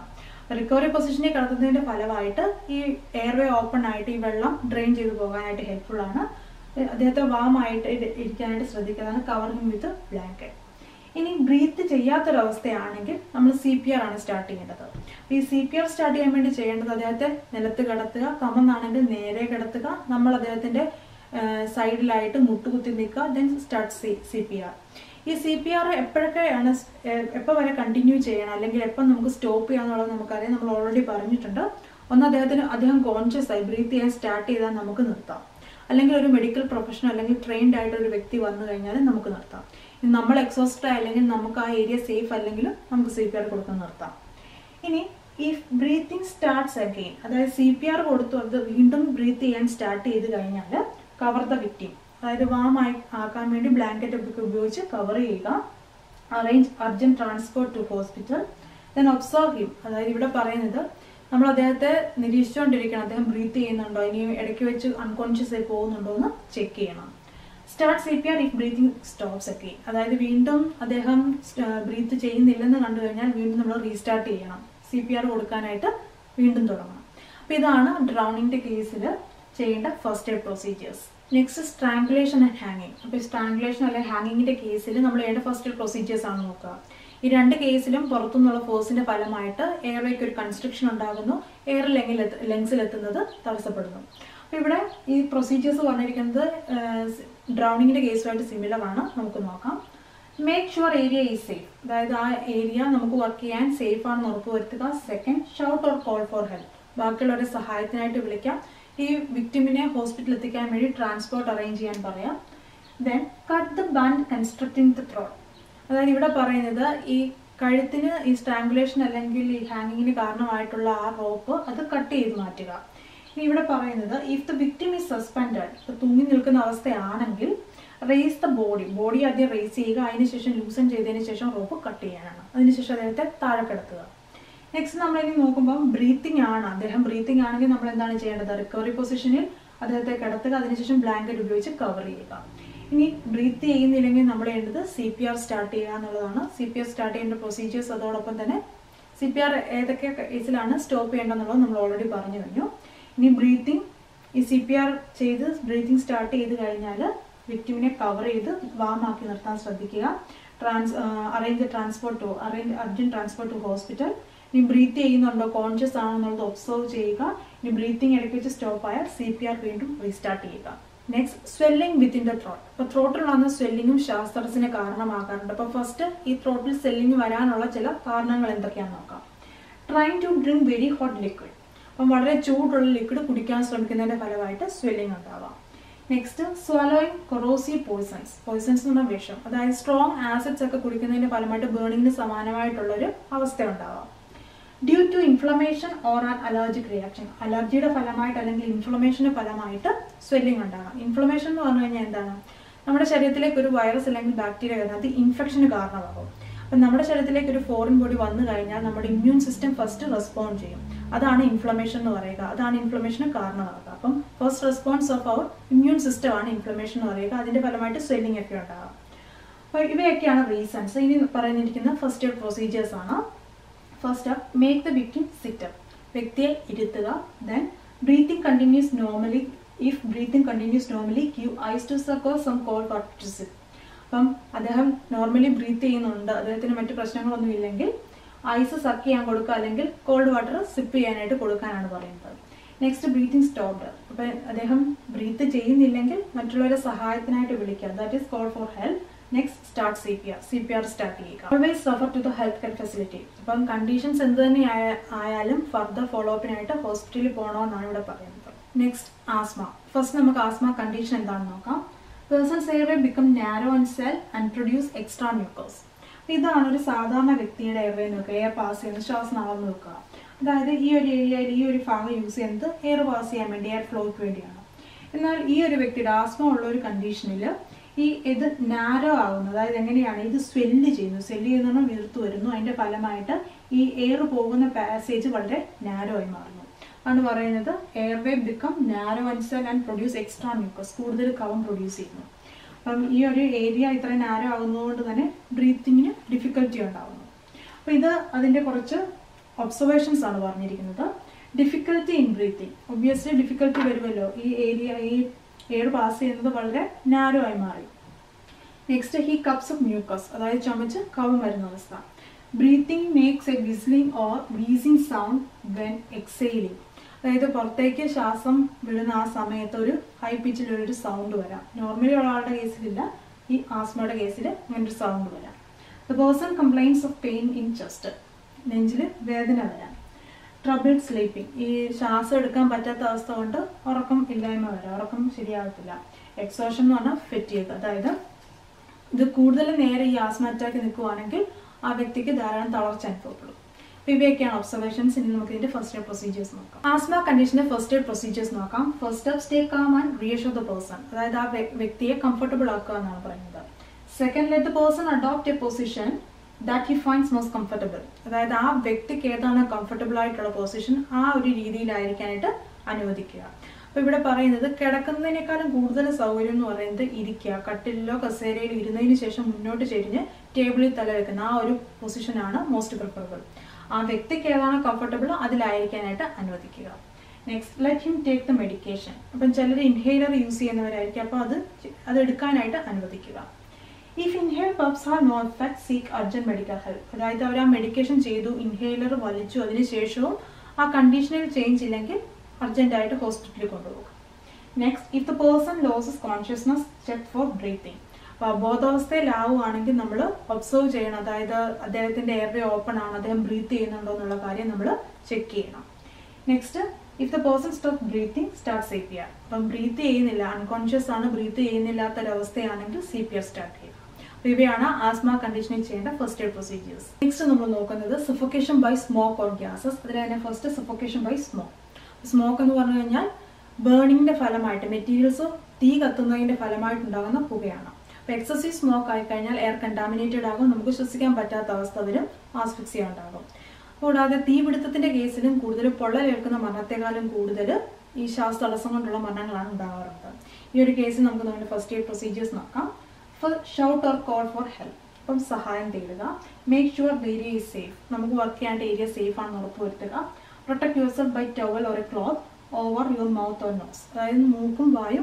റിക്കവറി പൊസിഷനിൽ കിടത്തുന്നതിന്റെ ഫലമായിട്ട് ഈ എയർവേ ഓപ്പൺ ആയിട്ട് ഈ വെള്ളം ഡ്രെയിൻ ചെയ്ത് പോകാനായിട്ട് ഹെൽപ്ഫുൾ ആണ് അദ്ദേഹത്തെ വാമായിട്ട് ഇരിക്കാനായിട്ട് ശ്രദ്ധിക്കുന്നതാണ് കവറിങ് വിത്ത് ബ്ലാങ്കറ്റ് ഇനി ബ്രീത്ത് ചെയ്യാത്തൊരവസ്ഥയാണെങ്കിൽ നമ്മൾ സി പി ആർ ആണ് സ്റ്റാർട്ട് ചെയ്യേണ്ടത് ഈ സി പി ആർ സ്റ്റാർട്ട് ചെയ്യാൻ വേണ്ടി ചെയ്യേണ്ടത് അദ്ദേഹത്തെ നിലത്ത് കിടത്തുക കമന്നാണെങ്കിൽ നേരെ കിടത്തുക നമ്മൾ അദ്ദേഹത്തിന്റെ സൈഡിലായിട്ട് മുട്ടുകുത്തി നിൽക്കുക then start C C P R ഈ സി പി ആർ എപ്പോഴൊക്കെയാണ് എപ്പോൾ വരെ കണ്ടിന്യൂ ചെയ്യണം അല്ലെങ്കിൽ എപ്പോൾ നമുക്ക് സ്റ്റോപ്പ് ചെയ്യാന്നുള്ളത് നമുക്കറിയാം നമ്മൾ ഓൾറെഡി പറഞ്ഞിട്ടുണ്ട് ഒന്ന് അദ്ദേഹത്തിന് അദ്ദേഹം കോൺഷ്യസ് ആയി ബ്രീത്ത് ചെയ്യാൻ സ്റ്റാർട്ട് ചെയ്താൽ നമുക്ക് നിർത്താം അല്ലെങ്കിൽ ഒരു മെഡിക്കൽ പ്രൊഫഷണൽ അല്ലെങ്കിൽ ട്രെയിൻഡ് ആയിട്ട് ഒരു വ്യക്തി വന്നു കഴിഞ്ഞാൽ നമുക്ക് നിർത്താം ഇനി നമ്മൾ എക്സോസ്റ്റഡ് അല്ലെങ്കിൽ നമുക്ക് ആ ഏരിയ സേഫ് അല്ലെങ്കിലും നമുക്ക് സി പി ആർ കൊടുക്കാൻ നിർത്താം ഇനി ഇഫ് ബ്രീത്തിങ് സ്റ്റാർട്ട്സ് അഗെയിൻ അതായത് സി പി ആർ കൊടുത്തു അത് വീണ്ടും ബ്രീത്ത് ചെയ്യാൻ സ്റ്റാർട്ട് ചെയ്ത് കഴിഞ്ഞാൽ കവർ ദ വിക്ടിം അതായത് വാമായി ആക്കാൻ വേണ്ടി ബ്ലാങ്കറ്റ് ഒക്കെ ഉപയോഗിച്ച് കവർ ചെയ്യുക arrange urgent transport to hospital then observe him അതായത് ഇവിടെ പറയുന്നത് നമ്മൾ അദ്ദേഹത്തെ നിരീക്ഷിച്ചുകൊണ്ടിരിക്കണം അദ്ദേഹം ബ്രീത്ത് ചെയ്യുന്നുണ്ടോ ഇനി ഇടയ്ക്ക് വെച്ച് അൺകോൺഷ്യസ് ആയി പോകുന്നുണ്ടോ എന്ന് ചെക്ക് ചെയ്യണം start C P R if breathing stops ഒക്കെ അതായത് വീണ്ടും അദ്ദേഹം ബ്രീത്ത് ചെയ്യുന്നില്ലെന്ന് കണ്ടു കഴിഞ്ഞാൽ വീണ്ടും നമ്മൾ റീസ്റ്റാർട്ട് ചെയ്യണം സി പി ആർ കൊടുക്കാനായിട്ട് വീണ്ടും തുടങ്ങണം അപ്പൊ ഇതാണ് ഡ്രൗണിങ്ങിന്റെ കേസിൽ ചെയ്യേണ്ട first aid procedures next strangulation and ഹാങ്ങിങ് അപ്പോൾ സ്ട്രാങ്കുലേഷൻ അല്ലെങ്കിൽ ഹാങ്ങിങ്ങിന്റെ കേസിൽ നമ്മൾ ചെയ്യേണ്ട ഫസ്റ്റ് എയ്ഡ് പ്രൊസീജിയേഴ്സ് ആണ് നോക്കുക ഈ രണ്ട് കേസിലും പുറത്തുനിന്നുള്ള ഫോഴ്സിന്റെ ഫലമായിട്ട് എയർവേക്ക് ഒരു കൺസ്ട്രക്ഷൻ ഉണ്ടാകുന്നു എയർ ലെങ്ങിൽ ലെങ്സിൽ എത്തുന്നത് തടസ്സപ്പെടുന്നു അപ്പോൾ ഇവിടെ ഈ പ്രൊസീജിയേഴ്സ് പറഞ്ഞിരിക്കുന്നത് ഡ്രൗണിങ്ങിന്റെ കേസുമായിട്ട് സിമിലർ ആണ് നമുക്ക് നോക്കാം make sure area is safe അതായത് ആ ഏരിയ നമുക്ക് വർക്ക് ചെയ്യാൻ സേഫ് ആണെന്ന് ഉറപ്പുവരുത്തുക second shout or call for help ബാക്കിയുള്ളവരെ സഹായത്തിനായിട്ട് വിളിക്കാം ഈ വിക്ടിമിനെ ഹോസ്പിറ്റലിൽ എത്തിക്കാൻ വേണ്ടി ട്രാൻസ്പോർട്ട് അറേഞ്ച് ചെയ്യാൻ പറയാം then cut the band constructing the throat അതായത് ഇവിടെ പറയുന്നത് ഈ കഴുത്തിന് ഈ സ്ട്രാങ്കുലേഷൻ അല്ലെങ്കിൽ ഈ ഹാങ്ങിങ്ങിന് കാരണമായിട്ടുള്ള ആ റോപ്പ് അത് കട്ട് ചെയ്ത് മാറ്റുക ഇനി ഇവിടെ പറയുന്നത് if the victim is suspended ഇപ്പൊ തൂങ്ങി നിൽക്കുന്ന അവസ്ഥയാണെങ്കിൽ റേസ് ദ ബോഡി ബോഡി ആദ്യം റേസ് ചെയ്യുക അതിനുശേഷം ലൂസൺ ചെയ്തതിന് ശേഷം റോപ്പ് കട്ട് ചെയ്യാനാണ് അതിനുശേഷം അദ്ദേഹത്തെ താഴെ കിടത്തുക നെക്സ്റ്റ് നമ്മൾ ഇനി നോക്കുമ്പോൾ ബ്രീത്തിങ് ആണ് അദ്ദേഹം ബ്രീത്തിങ് ആണെങ്കിൽ നമ്മൾ എന്താണ് ചെയ്യേണ്ടത് റിക്കവറി പൊസിഷനിൽ അദ്ദേഹത്തെ കിടത്തുക അതിനുശേഷം ബ്ലാങ്കറ്റ് ഉപയോഗിച്ച് കവർ ചെയ്യുക ഇനി ബ്രീത്ത് ചെയ്യുന്നില്ലെങ്കിൽ നമ്മൾ ചെയ്യേണ്ടത് സി പി ആർ സ്റ്റാർട്ട് ചെയ്യുക എന്നുള്ളതാണ് സി പി ആർ സ്റ്റാർട്ട് ചെയ്യേണ്ട പ്രൊസീജിയേഴ്സ് അതോടൊപ്പം തന്നെ സി പി ആർ ഏതൊക്കെ കേസിലാണ് സ്റ്റോപ്പ് ചെയ്യേണ്ടതെന്നുള്ളത് നമ്മൾ ഓൾറെഡി പറഞ്ഞു കഴിഞ്ഞു ഇനി ബ്രീത്തിങ് ഈ സി പി ആർ ചെയ്ത് ബ്രീത്തിങ് സ്റ്റാർട്ട് ചെയ്ത് കഴിഞ്ഞാൽ വിക്ടിമിനെ കവർ ചെയ്ത് വാമാക്കി നിർത്താൻ ശ്രദ്ധിക്കുക trans arrange transport to arrange urgent transport to hospital ഇനി ബ്രീത്ത് ചെയ്യുന്നുണ്ടോ കോൺഷ്യസ് ആണോ എന്നുള്ളത് ഒബ്സർവ് ചെയ്യുക ഇനി ബ്രീത്തിങ് ഇടയ്ക്ക് വെച്ച് സ്റ്റോപ്പ് ആയാൽ സി പി ആർ വീണ്ടും റീസ്റ്റാർട്ട് ചെയ്യുക next swelling within the throat അപ്പൊ ത്രോട്ടിലുണ്ടാകുന്ന സ്വെല്ലിങ്ങും ശ്വാസതടസ്സിന് കാരണമാകാറുണ്ട് അപ്പൊ ഫസ്റ്റ് ഈ ത്രോട്ടിൽ സ്വെല്ലിംഗ് വരാനുള്ള ചില കാരണങ്ങൾ എന്തൊക്കെയാണെന്ന് നോക്കാം trying to drink very hot liquid അപ്പം വളരെ ചൂടുള്ള ലിക്വിഡ് കുടിക്കാൻ ശ്രമിക്കുന്നതിന്റെ ഫലമായിട്ട് സ്വെല്ലിംഗ് ഉണ്ടാവാം next swallowing corrosive poisons poisons എന്ന് പറഞ്ഞാൽ വിഷം അതായത് സ്ട്രോങ് ആസിഡ്സ് ഒക്കെ കുടിക്കുന്നതിന്റെ ഫലമായിട്ട് ബേണിങ്ങിന് സമാനമായിട്ടുള്ളൊരു അവസ്ഥ ഉണ്ടാവാം due to inflammation or an allergic reaction അലർജിയുടെ ഫലമായിട്ട് അല്ലെങ്കിൽ ഇൻഫ്ലമേഷന്റെ ഫലമായിട്ട് സ്വെല്ലിംഗ് ഉണ്ടാകാം ഇൻഫ്ലമേഷൻ എന്ന് പറഞ്ഞു കഴിഞ്ഞാൽ എന്താണ് നമ്മുടെ ശരീരത്തിലേക്ക് ഒരു വൈറസ് അല്ലെങ്കിൽ ബാക്ടീരിയ വരുന്നത് അത് ഇൻഫെക്ഷന് കാരണമാകും അപ്പം നമ്മുടെ ശരീരത്തിലേക്ക് ഒരു ഫോറിൻ ബോഡി വന്നു കഴിഞ്ഞാൽ നമ്മുടെ ഇമ്മ്യൂൺ സിസ്റ്റം ഫസ്റ്റ് റെസ്പോണ്ട് ചെയ്യും അതാണ് ഇൻഫ്ലമേഷൻ എന്ന് പറയുക അതാണ് ഇൻഫ്ലമേഷന് കാരണമാകുക അപ്പം first response of our immune system ആണ് ഇൻഫ്ലമേഷൻ എന്ന് പറയുക അതിന്റെ ഫലമായിട്ട് സ്വെല്ലിംഗ് ഒക്കെ ഉണ്ടാകാം അപ്പോൾ ഇവയൊക്കെയാണ് റീസൺസ് ഇനി പറഞ്ഞിരിക്കുന്ന ഫസ്റ്റ് എയ്ഡ് പ്രൊസീജിയേഴ്സ് ആണ് first up make the victim sit up വ്യക്തിയെ ഇരുത്തുക then breathing continues normally if breathing continues normally give ice to suck or some cold water to sip അപ്പം അദ്ദേഹം നോർമലി ബ്രീത്ത് ചെയ്യുന്നുണ്ട് അദ്ദേഹത്തിന് മറ്റു പ്രശ്നങ്ങളൊന്നും ഇല്ലെങ്കിൽ ഐസ് സക്ക് ചെയ്യാൻ കൊടുക്കുക അല്ലെങ്കിൽ കോൾഡ് വാട്ടർ സിപ്പ് ചെയ്യാനായിട്ട് കൊടുക്കാനാണ് പറയുന്നത് നെക്സ്റ്റ് ബ്രീത്തിങ് സ്റ്റോപ്ഡ് അപ്പൊ അദ്ദേഹം ബ്രീത്ത് ചെയ്യുന്നില്ലെങ്കിൽ മറ്റുള്ളവരെ സഹായത്തിനായിട്ട് വിളിക്കുക that is call for help next start C P R C P R start ചെയ്യുക always refer to the health care facility അപ്പം കണ്ടീഷൻസ് എന്ത് തന്നെ ആയ- ആയാലും ഫർദർ ഫോളോ അപ്പിനായിട്ട് ഹോസ്പിറ്റലിൽ പോകണമെന്നാണ് ഇവിടെ പറയുന്നത് നെക്സ്റ്റ് ആസ്മ ഫസ്റ്റ് നമുക്ക് ആസ്മ കണ്ടീഷൻ എന്താണെന്ന് നോക്കാം persons airway become narrow and cell and produce extra mucus ഇതാണ് ഒരു സാധാരണ വ്യക്തിയുടെ എയർവേ നോക്കുക എയർ പാസ് ചെയ്യുന്ന ശ്വാസനാളം നോക്കുക അതായത് ഈ ഒരു ഏരിയയിൽ ഈ ഒരു ഭാഗം യൂസ് ചെയ്യുന്നത് എയർ പാസ് ചെയ്യാൻ വേണ്ടി എയർ ഫ്ലോയ്ക്ക് വേണ്ടിയാണ് എന്നാൽ ഈ ഒരു വ്യക്തിയുടെ ആസ്മ ഉള്ള ഒരു കണ്ടീഷനിൽ ഈ ഇത് നാരോ ആകുന്നു അതായത് എങ്ങനെയാണ് ഇത് സ്വെല്ല് ചെയ്യുന്നു സ്വെല്ല് ചെയ്യുന്ന വീർത്തു വരുന്നു അതിന്റെ ഫലമായിട്ട് ഈ എയർ പോകുന്ന പാസേജ് വളരെ നാരോ ആയി മാറുന്നു ആണ് പറയുന്നത് airway become narrow and cell and produce extra mucus കൂടുതൽ കവം പ്രൊഡ്യൂസ് ചെയ്യുന്നു അപ്പം ഈ ഒരു ഏരിയ ഇത്ര നാരോ ആകുന്നതുകൊണ്ട് തന്നെ ബ്രീത്തിങ്ങിന് ഡിഫിക്കൽറ്റി ഉണ്ടാകുന്നു അപ്പോൾ ഇത് അതിന്റെ കുറച്ച് ഒബ്സർവേഷൻസ് ആണ് പറഞ്ഞിരിക്കുന്നത് difficulty in breathing obviously difficulty വരുമല്ലോ ഈ ഏരിയ ഈ എയർ പാസ് ചെയ്യുന്നത് വളരെ നാരോ ആയി മാറി next he cups of mucus അതായത് ചുമച്ച് കവം വരുന്ന അവസ്ഥ breathing makes a whistling or wheezing sound when exhaling അതായത് പുറത്തേക്ക് ശ്വാസം വിടുന്ന ആ സമയത്ത് ഒരു ഹൈ പിച്ചിലൊരു സൗണ്ട് വരാം നോർമലി ഉള്ള ആളുടെ കേസിലില്ല ഈ ആസ്മയുടെ കേസിൽ അങ്ങനൊരു സൗണ്ട് വരാം the person complains of pain in chest നെഞ്ചിൽ വേദന വരാം ട്രബിൾ സ്ലീപ്പിംഗ് ഈ ശ്വാസം എടുക്കാൻ പറ്റാത്ത അവസ്ഥ കൊണ്ട് ഉറക്കം ഇല്ലായ്മ വരാം ഉറക്കം ശരിയാകത്തില്ല എക്സോഷൻ എന്ന് പറഞ്ഞാൽ ഫെറ്റിയത് അതായത് ഇത് കൂടുതൽ നേരെ ഈ ആസ്മ അറ്റാക്ക് നിൽക്കുവാണെങ്കിൽ ആ വ്യക്തിക്ക് ധാരാളം തളർച്ച അനുഭവപ്പെടും അപ്പോൾ ഇവയൊക്കെയാണ് ഒബ്സർവേഷൻസ് ഇനി നമുക്ക് ഇതിന്റെ ഫസ്റ്റ് എയ്ഡ് പ്രൊസീജിയേഴ്സ് നോക്കാം ആസ്മ കണ്ടീഷന്റെ ഫസ്റ്റ് എയ്ഡ് പ്രൊസീജിയേഴ്സ് നോക്കാം first step stay calm and reassure the person അതായത് ആ വ്യ- വ്യക്തിയെ കംഫർട്ടബിൾ ആക്കുക എന്നാണ് പറയുന്നത് second let the person adopt a position that he finds most comfortable അതായത് ആ വ്യക്തിക്ക് ഏതാണ് കംഫർട്ടബിൾ ആയിട്ടുള്ള പൊസിഷൻ ആ ഒരു രീതിയിലായിരിക്കാനായിട്ട് അനുവദിക്കുക അപ്പൊ ഇവിടെ പറയുന്നത് കിടക്കുന്നതിനേക്കാളും കൂടുതൽ സൗകര്യം എന്ന് പറയുന്നത് ഇരിക്കുക കട്ടിലിലോ കസേരയിലോ ഇരുന്നതിന് ശേഷം മുന്നോട്ട് ചെരിഞ്ഞ് ടേബിളിൽ തല വെക്കുന്ന ആ ഒരു പൊസിഷനാണ് മോസ്റ്റ് പ്രിഫറബിൾ ആ വ്യക്തിക്ക് ഏതാണ് കംഫർട്ടബിൾ അതിലായിരിക്കാനായിട്ട് അനുവദിക്കുക next let him take the medication അപ്പം ചിലർ ഇൻഹേലർ യൂസ് ചെയ്യുന്നവരായിരിക്കും അപ്പോൾ അത് ചെ- അത് എടുക്കാനായിട്ട് അനുവദിക്കുക if inhale puffs have no effect seek urgent medical help അതായത് അവർ ആ മെഡിക്കേഷൻ ചെയ്തു ഇൻഹേലർ വലിച്ചു അതിനുശേഷവും ആ കണ്ടീഷനിൽ ചേഞ്ച് ഇല്ലെങ്കിൽ അർജന്റ് ആയിട്ട് ഹോസ്പിറ്റലിൽ കൊണ്ടുപോകും next if the person loses consciousness check for breathing അപ്പോൾ അബോധാവസ്ഥയിലാവുകയാണെങ്കിൽ നമ്മൾ ഒബ്സർവ് ചെയ്യണം അതായത് അദ്ദേഹത്തിന്റെ എയർവേ ഓപ്പൺ ആണ് അദ്ദേഹം ബ്രീത്ത് ചെയ്യുന്നുണ്ടോ എന്നുള്ള കാര്യം നമ്മൾ ചെക്ക് ചെയ്യണം next if the person stop breathing start C P R അപ്പം ബ്രീത്ത് ചെയ്യുന്നില്ല അൺകോൺഷ്യസ് ആണ് ബ്രീത്ത് ചെയ്യുന്നില്ലാത്ത ഒരവസ്ഥയാണെങ്കിൽ സി പി ആർ സ്റ്റാർട്ട് ചെയ്യുക അപ്പോൾ ഇവയാണ് ആസ്മ കണ്ടീഷനിൽ ചെയ്യേണ്ട ഫസ്റ്റ് എയ്ഡ് പ്രൊസീജിയേഴ്സ് നെക്സ്റ്റ് നമ്മൾ നോക്കുന്നത് suffocation by smoke or gases അതിൽ തന്നെ first suffocation by smoke smoke എന്ന് പറഞ്ഞു കഴിഞ്ഞാൽ ബേണിങ്ങിന്റെ ഫലമായിട്ട് മെറ്റീരിയൽസ് തീ കത്തുന്നതിന്റെ ഫലമായിട്ടുണ്ടാകുന്ന പുകയാണ് അപ്പോൾ എക്സസീവ് സ്മോക്ക് ആയി കഴിഞ്ഞാൽ എയർ കണ്ടാമിനേറ്റഡ് ആകും നമുക്ക് ശ്വസിക്കാൻ പറ്റാത്ത അവസ്ഥ വരും ആസ്ഫിക്സിയ ഉണ്ടാകും കൂടാതെ തീപിടുത്തത്തിന്റെ കേസിലും കൂടുതൽ പൊള്ളലേൽക്കുന്ന മരണത്തെക്കാളും കൂടുതൽ ഈ ശ്വാസ തടസ്സം കൊണ്ടുള്ള മരണങ്ങളാണ് ഉണ്ടാകാറുള്ളത് ഈ ഒരു കേസിൽ നമുക്ക് നമ്മുടെ ഫസ്റ്റ് എയ്ഡ് പ്രൊസീജിയേഴ്സ് നോക്കാം shout or call for help അപ്പം സഹായം തേടുക make sure the area is safe നമുക്ക് വർക്ക് ചെയ്യേണ്ട ഏരിയ സേഫ് ആണെന്ന് ഉറപ്പുവരുത്തുക protect your self by towel or a cloth over your mouth or nose അതായത് മൂക്കും വായും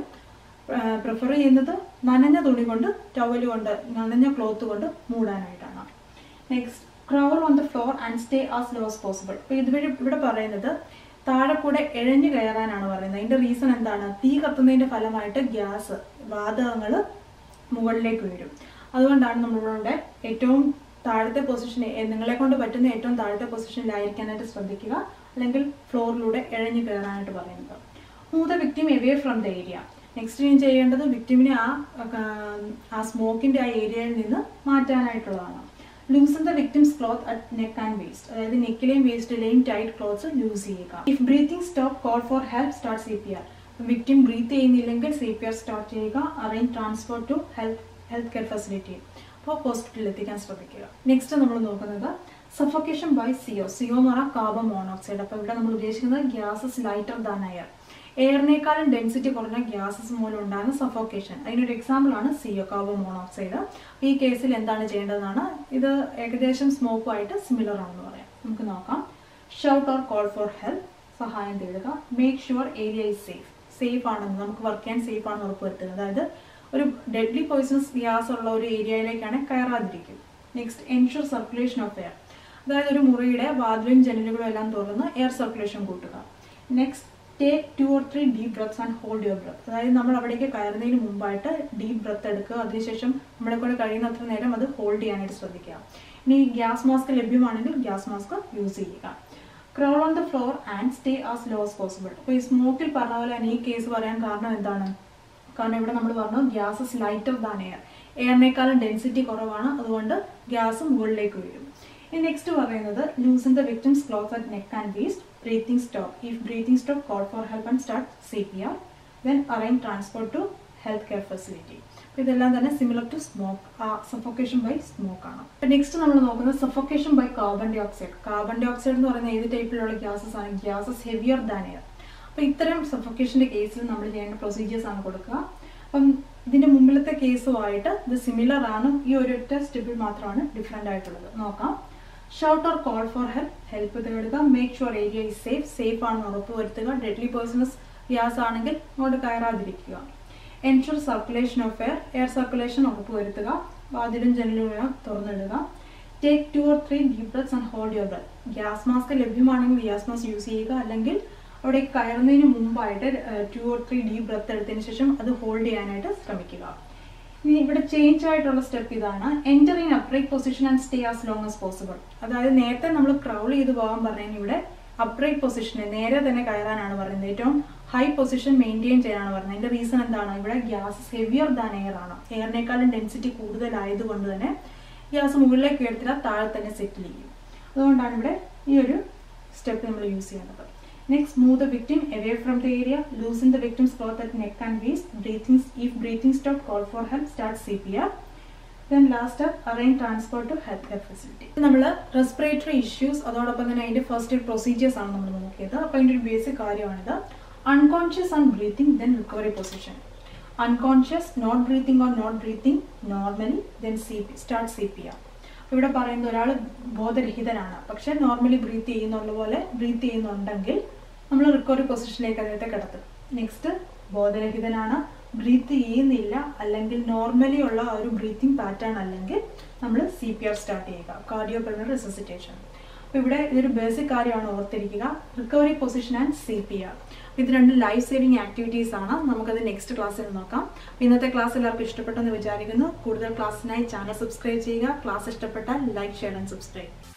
പ്രിഫർ ചെയ്യുന്നത് നനഞ്ഞ തുണി കൊണ്ട് ടവൽ കൊണ്ട് നനഞ്ഞ ക്ലോത്ത് കൊണ്ട് മൂടാനായിട്ടാണ് next crawl on the floor and stay as low as possible അപ്പോൾ ഇതുവഴി ഇവിടെ പറയുന്നത് താഴെ കൂടെ ഇഴഞ്ഞു കയറാനാണ് പറയുന്നത് അതിന്റെ റീസൺ എന്താണ് തീ കത്തുന്നതിന്റെ ഫലമായിട്ട് ഗ്യാസ് വാതകങ്ങൾ മുകളിലേക്ക് വീഴും അതുകൊണ്ടാണ് നമ്മളിവിടെ ഏറ്റവും താഴത്തെ പൊസിഷൻ നിങ്ങളെ കൊണ്ട് പറ്റുന്ന ഏറ്റവും താഴത്തെ പൊസിഷനിലായിരിക്കാനായിട്ട് ശ്രദ്ധിക്കുക അല്ലെങ്കിൽ ഫ്ലോറിലൂടെ ഇഴഞ്ഞു കയറാനായിട്ട് പറയുന്നത് move the victim away from the area next ഞാൻ ചെയ്യേണ്ടത് വിക്ടിമിനെ ആ ആ, ആ സ്മോക്കിന്റെ ആ ഏരിയയിൽ നിന്ന് മാറ്റാനായിട്ടുള്ളതാണ് loosen the victim's cloth at neck and waist അതായത് നെക്കിലെയും വേസ്റ്റിലെയും ടൈറ്റ് ക്ലോത്ത്സ് ലൂസ് ചെയ്യുക if breathing stop call for help start C P R victim breathe ചെയ്യുന്നില്ലെങ്കിൽ സി പി ആർ സ്റ്റാർട്ട് ചെയ്യുക arrange transport to health health care facility അപ്പോൾ ഹോസ്പിറ്റലിൽ എത്തിക്കാൻ ശ്രദ്ധിക്കുക നെക്സ്റ്റ് നമ്മൾ നോക്കുന്നത് സഫോക്കേഷൻ ബൈ സിഒ സിഒ എന്ന് പറഞ്ഞാൽ കാർബൺ മോണോക്സൈഡ് അപ്പോൾ ഇവിടെ നമ്മൾ ഉദ്ദേശിക്കുന്നത് ഗ്യാസസ് ലൈറ്റർ ദാൻ എയർ എയറിനേക്കാളും ഡെൻസിറ്റി കുറഞ്ഞ ഗ്യാസസ് മൂലം ഉണ്ടാകുന്ന സഫോക്കേഷൻ അതിനൊരു എക്സാമ്പിൾ ആണ് സിഒ കാർബൺ മോണോക്സൈഡ് ഈ കേസിൽ എന്താണ് ചെയ്യേണ്ടതെന്നാണ് ഇത് ഏകദേശം സ്മോക്കുമായിട്ട് സിമിലർ ആണെന്ന് പറയാം നമുക്ക് നോക്കാം shout or call for help സഹായം തേടുക make sure area is safe safe ആണെന്ന് നമുക്ക് വർക്ക് ചെയ്യാൻ സേഫ് ആണെന്ന് ഉറപ്പുവരുത്തുക അതായത് ഒരു ഡെഡ്ലി പോയിസണസ് ഗ്യാസ് ഉള്ള ഒരു ഏരിയയിലേക്കാണ് കയറാതിരിക്കും next ensure circulation of air അതായത് ഒരു മുറിയുടെ വാതിലും ജനലുകളും എല്ലാം തുറന്ന് എയർ സർക്കുലേഷൻ കൂട്ടുക next take two or three deep breaths and hold your breath അതായത് നമ്മൾ അവിടേക്ക് കയറുന്നതിന് മുമ്പായിട്ട് ഡീപ് ബ്രത്ത് എടുക്കുക അതിനുശേഷം നമ്മളെ കൊണ്ട് കഴിയുന്നത്ര നേരം അത് ഹോൾഡ് ചെയ്യാനായിട്ട് ശ്രദ്ധിക്കുക ഇനി ഗ്യാസ് മാസ്ക് ലഭ്യമാണെങ്കിൽ ഗ്യാസ് മാസ്ക് യൂസ് ചെയ്യുക crawl on the floor and stay as low as possible അപ്പോൾ ഈ സ്മോക്കിൽ പറഞ്ഞ പോലെ തന്നെ ഈ കേസ് പറയാൻ കാരണം എന്താണ് കാരണം ഇവിടെ നമ്മൾ പറഞ്ഞു ഗ്യാസസ് ലൈറ്റർ ദാൻ എയർ എയറിനേക്കാളും ഡെൻസിറ്റി കുറവാണ് അതുകൊണ്ട് ഗ്യാസ് മുകളിലേക്ക് വരും ഇനി നെക്സ്റ്റ് പറയുന്നത് loosen the victim's cloth at neck and waist breathing stop if breathing stop call for help and start C P R then arrange transport to health care facility അപ്പോൾ ഇതെല്ലാം തന്നെ സിമിലർ ടു സ്മോക്ക് ആ സഫോക്കേഷൻ ബൈ സ്മോക്ക് ആണ് നെക്സ്റ്റ് നമ്മൾ നോക്കുന്നത് suffocation by carbon dioxide carbon dioxide എന്ന് പറയുന്ന ഏത് ടൈപ്പിലുള്ള ഗ്യാസസ് ആണ് ഗ്യാസസ് ഹെവിയർ ദാൻ എയർ അപ്പോൾ ഇത്തരം സഫോക്കേഷന്റെ കേസിൽ നമ്മൾ ചെയ്യേണ്ട പ്രൊസീജിയേഴ്സ് ആണ് കൊടുക്കുക അപ്പം ഇതിന്റെ മുമ്പിലത്തെ കേസുമായിട്ട് ഇത് സിമിലർ ആണ് ഈ ഒരു ഒറ്റ സ്റ്റെപ്പിൽ മാത്രമാണ് ഡിഫറെന്റ് ആയിട്ടുള്ളത് നോക്കാം shout or call for help help തേടുക make sure area is safe safe ആണെന്ന് ഉറപ്പ് വരുത്തുക ഡെഡ്ലി പേഴ്സണസ് ഗ്യാസ് ആണെങ്കിൽ അങ്ങോട്ട് കയറാതിരിക്കുക ensure circulation of air air circulation ഉറപ്പുവരുത്തുക വാതിലും ജനലും തുറന്നിടുക take two or three deep breaths and hold your breath gas mask ലഭ്യമാണെങ്കിൽ ഗ്യാസ് മാസ്ക് യൂസ് ചെയ്യുക അല്ലെങ്കിൽ അവിടെ കയറുന്നതിന് മുമ്പായിട്ട് two or three deep breath എടുത്തതിന് ശേഷം അത് ഹോൾഡ് ചെയ്യാനായിട്ട് ശ്രമിക്കുക ഇനി ഇവിടെ ചേഞ്ച് ആയിട്ടുള്ള സ്റ്റെപ്പ് ഇതാണ് enter in upright position and stay as long as possible അതായത് നേരത്തെ നമ്മൾ ക്രൗൾ ചെയ്ത് പോകാൻ പറഞ്ഞതിന് ഇവിടെ അപ്രൈറ്റ് പൊസിഷനിൽ നേരെ തന്നെ കയറാനാണ് പറയുന്നത് ഏറ്റവും ഹൈ പൊസിഷൻ മെയിൻറ്റെയിൻ ചെയ്യാനാണ് പറയുന്നത് അതിന്റെ റീസൺ എന്താണ് ഇവിടെ ഗ്യാസ് ഹെവിയർ ദാൻ എയർ ആണ് എയറിനേക്കാളും ഡെൻസിറ്റി കൂടുതലായതുകൊണ്ട് തന്നെ ഗ്യാസ് മുകളിലേക്ക് ഉയർത്തില്ല താഴെ തന്നെ സെറ്റിൽ ചെയ്യും അതുകൊണ്ടാണ് ഇവിടെ ഈ ഒരു സ്റ്റെപ്പ് നമ്മൾ യൂസ് ചെയ്യുന്നത് next move the victim away from the area loosen the victim's cloth at neck and waist breathing if breathing stop call for help start C P R then last arrange transport to health care facility നമ്മൾ റെസ്പിറേറ്ററി ഇഷ്യൂസ് അതോടൊപ്പം തന്നെ അതിന്റെ ഫസ്റ്റ് എയ്ഡ് പ്രൊസീജിയേഴ്സ് ആണ് നമ്മൾ നോക്കിയത് അപ്പോൾ അതിന്റെ ഒരു ബേസിക് കാര്യമാണിത് unconscious and breathing then recovery position unconscious not breathing or not breathing normally then C P start C P R ഇവിടെ പറയുന്ന ഒരാൾ ബോധരഹിതനാണ് പക്ഷെ നോർമലി ബ്രീത്ത് ചെയ്യുന്നുള്ള പോലെ ബ്രീത്ത് ചെയ്യുന്നുണ്ടെങ്കിൽ നമ്മൾ റിക്കവറി പൊസിഷനിലേക്ക് അദ്ദേഹത്തെ കിടത്തും നെക്സ്റ്റ് ബോധരഹിതനാണ് ബ്രീത്ത് ചെയ്യുന്നില്ല അല്ലെങ്കിൽ നോർമലി ഉള്ള ആ ഒരു ബ്രീത്തിങ് പാറ്റേൺ അല്ലെങ്കിൽ നമ്മൾ സി പി ആർ സ്റ്റാർട്ട് ചെയ്യുക കാർഡിയോ പൾമണറി റിസസിറ്റേഷൻ അപ്പോൾ ഇവിടെ ഇതൊരു ബേസിക് കാര്യമാണ് ഓർത്തിരിക്കുക recovery position and C P R ഇത് രണ്ട് ലൈഫ് സേവിങ് ആക്ടിവിറ്റീസ് ആണ് നമുക്കത് നെക്സ്റ്റ് ക്ലാസ്സിൽ നോക്കാം അപ്പോൾ ഇന്നത്തെ ക്ലാസ് എല്ലാവർക്കും ഇഷ്ടപ്പെട്ടെന്ന് വിചാരിക്കുന്നു കൂടുതൽ ക്ലാസ്സിനായി ചാനൽ സബ്സ്ക്രൈബ് ചെയ്യുക ക്ലാസ് ഇഷ്ടപ്പെട്ടാൽ ലൈക്ക് ഷെയർ ആൻഡ് സബ്സ്ക്രൈബ്